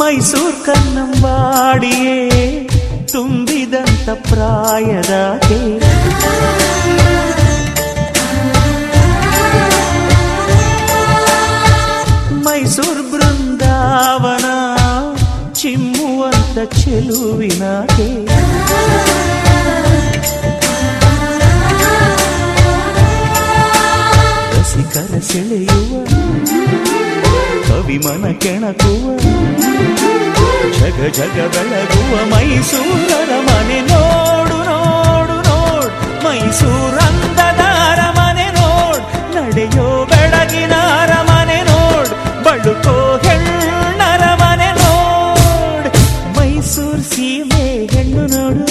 ಮೈಸೂರ್ ಕನ್ನಂಬಾಡಿಯೇ ತುಂಬಿದಂತ ಪ್ರಾಯದಾಗೆ ಮೈಸೂರ್ ಬೃಂದಾವನ ಚಿಮ್ಮುವಂತ ಚೆಲುವಿನಾಗೆ ರಸಿಕರ ಸೆಳೆಯುವ ಕವಿಮನ ಕೆಣಕುವ ಜಗ ಜಗ ಬೆಳಗುವ ಮೈಸೂರರ ಮನೆ ನೋಡು ನೋಡು ನೋಡ್ ಮೈಸೂರಂದದಾರ ಮನೆ ನೋಡ್ ನಡೆಯೋ ಬೆಳಗಿನ ಅರಮನೆ ನೋಡ್ ಬಳುಕೋ ಹೆಣ್ಣರ ಮನೆ ನೋಡ್ ಮೈಸೂರ್ ಸೀಮೆ ಹೆಣ್ಣು ನೋಡು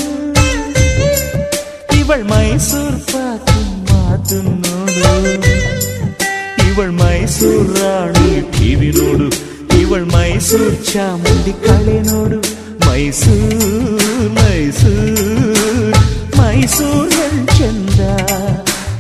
ಇವಳ್ ಮೈಸೂರ್ ಪಾಕು ಮಾತು ನೋಡು ಇವಳ್ ಮೈಸೂರ್ ರಾಣಿ ಟಿವಿ ನೋಡು ಇವಳ್ ಮೈಸೂರ್ ಚಾಮುಂಡಿ ಕಳೆ ನೋಡು ಮೈಸೂರ್ ಮೈಸೂರ್ ಮೈಸೂರ್ ಚಂದ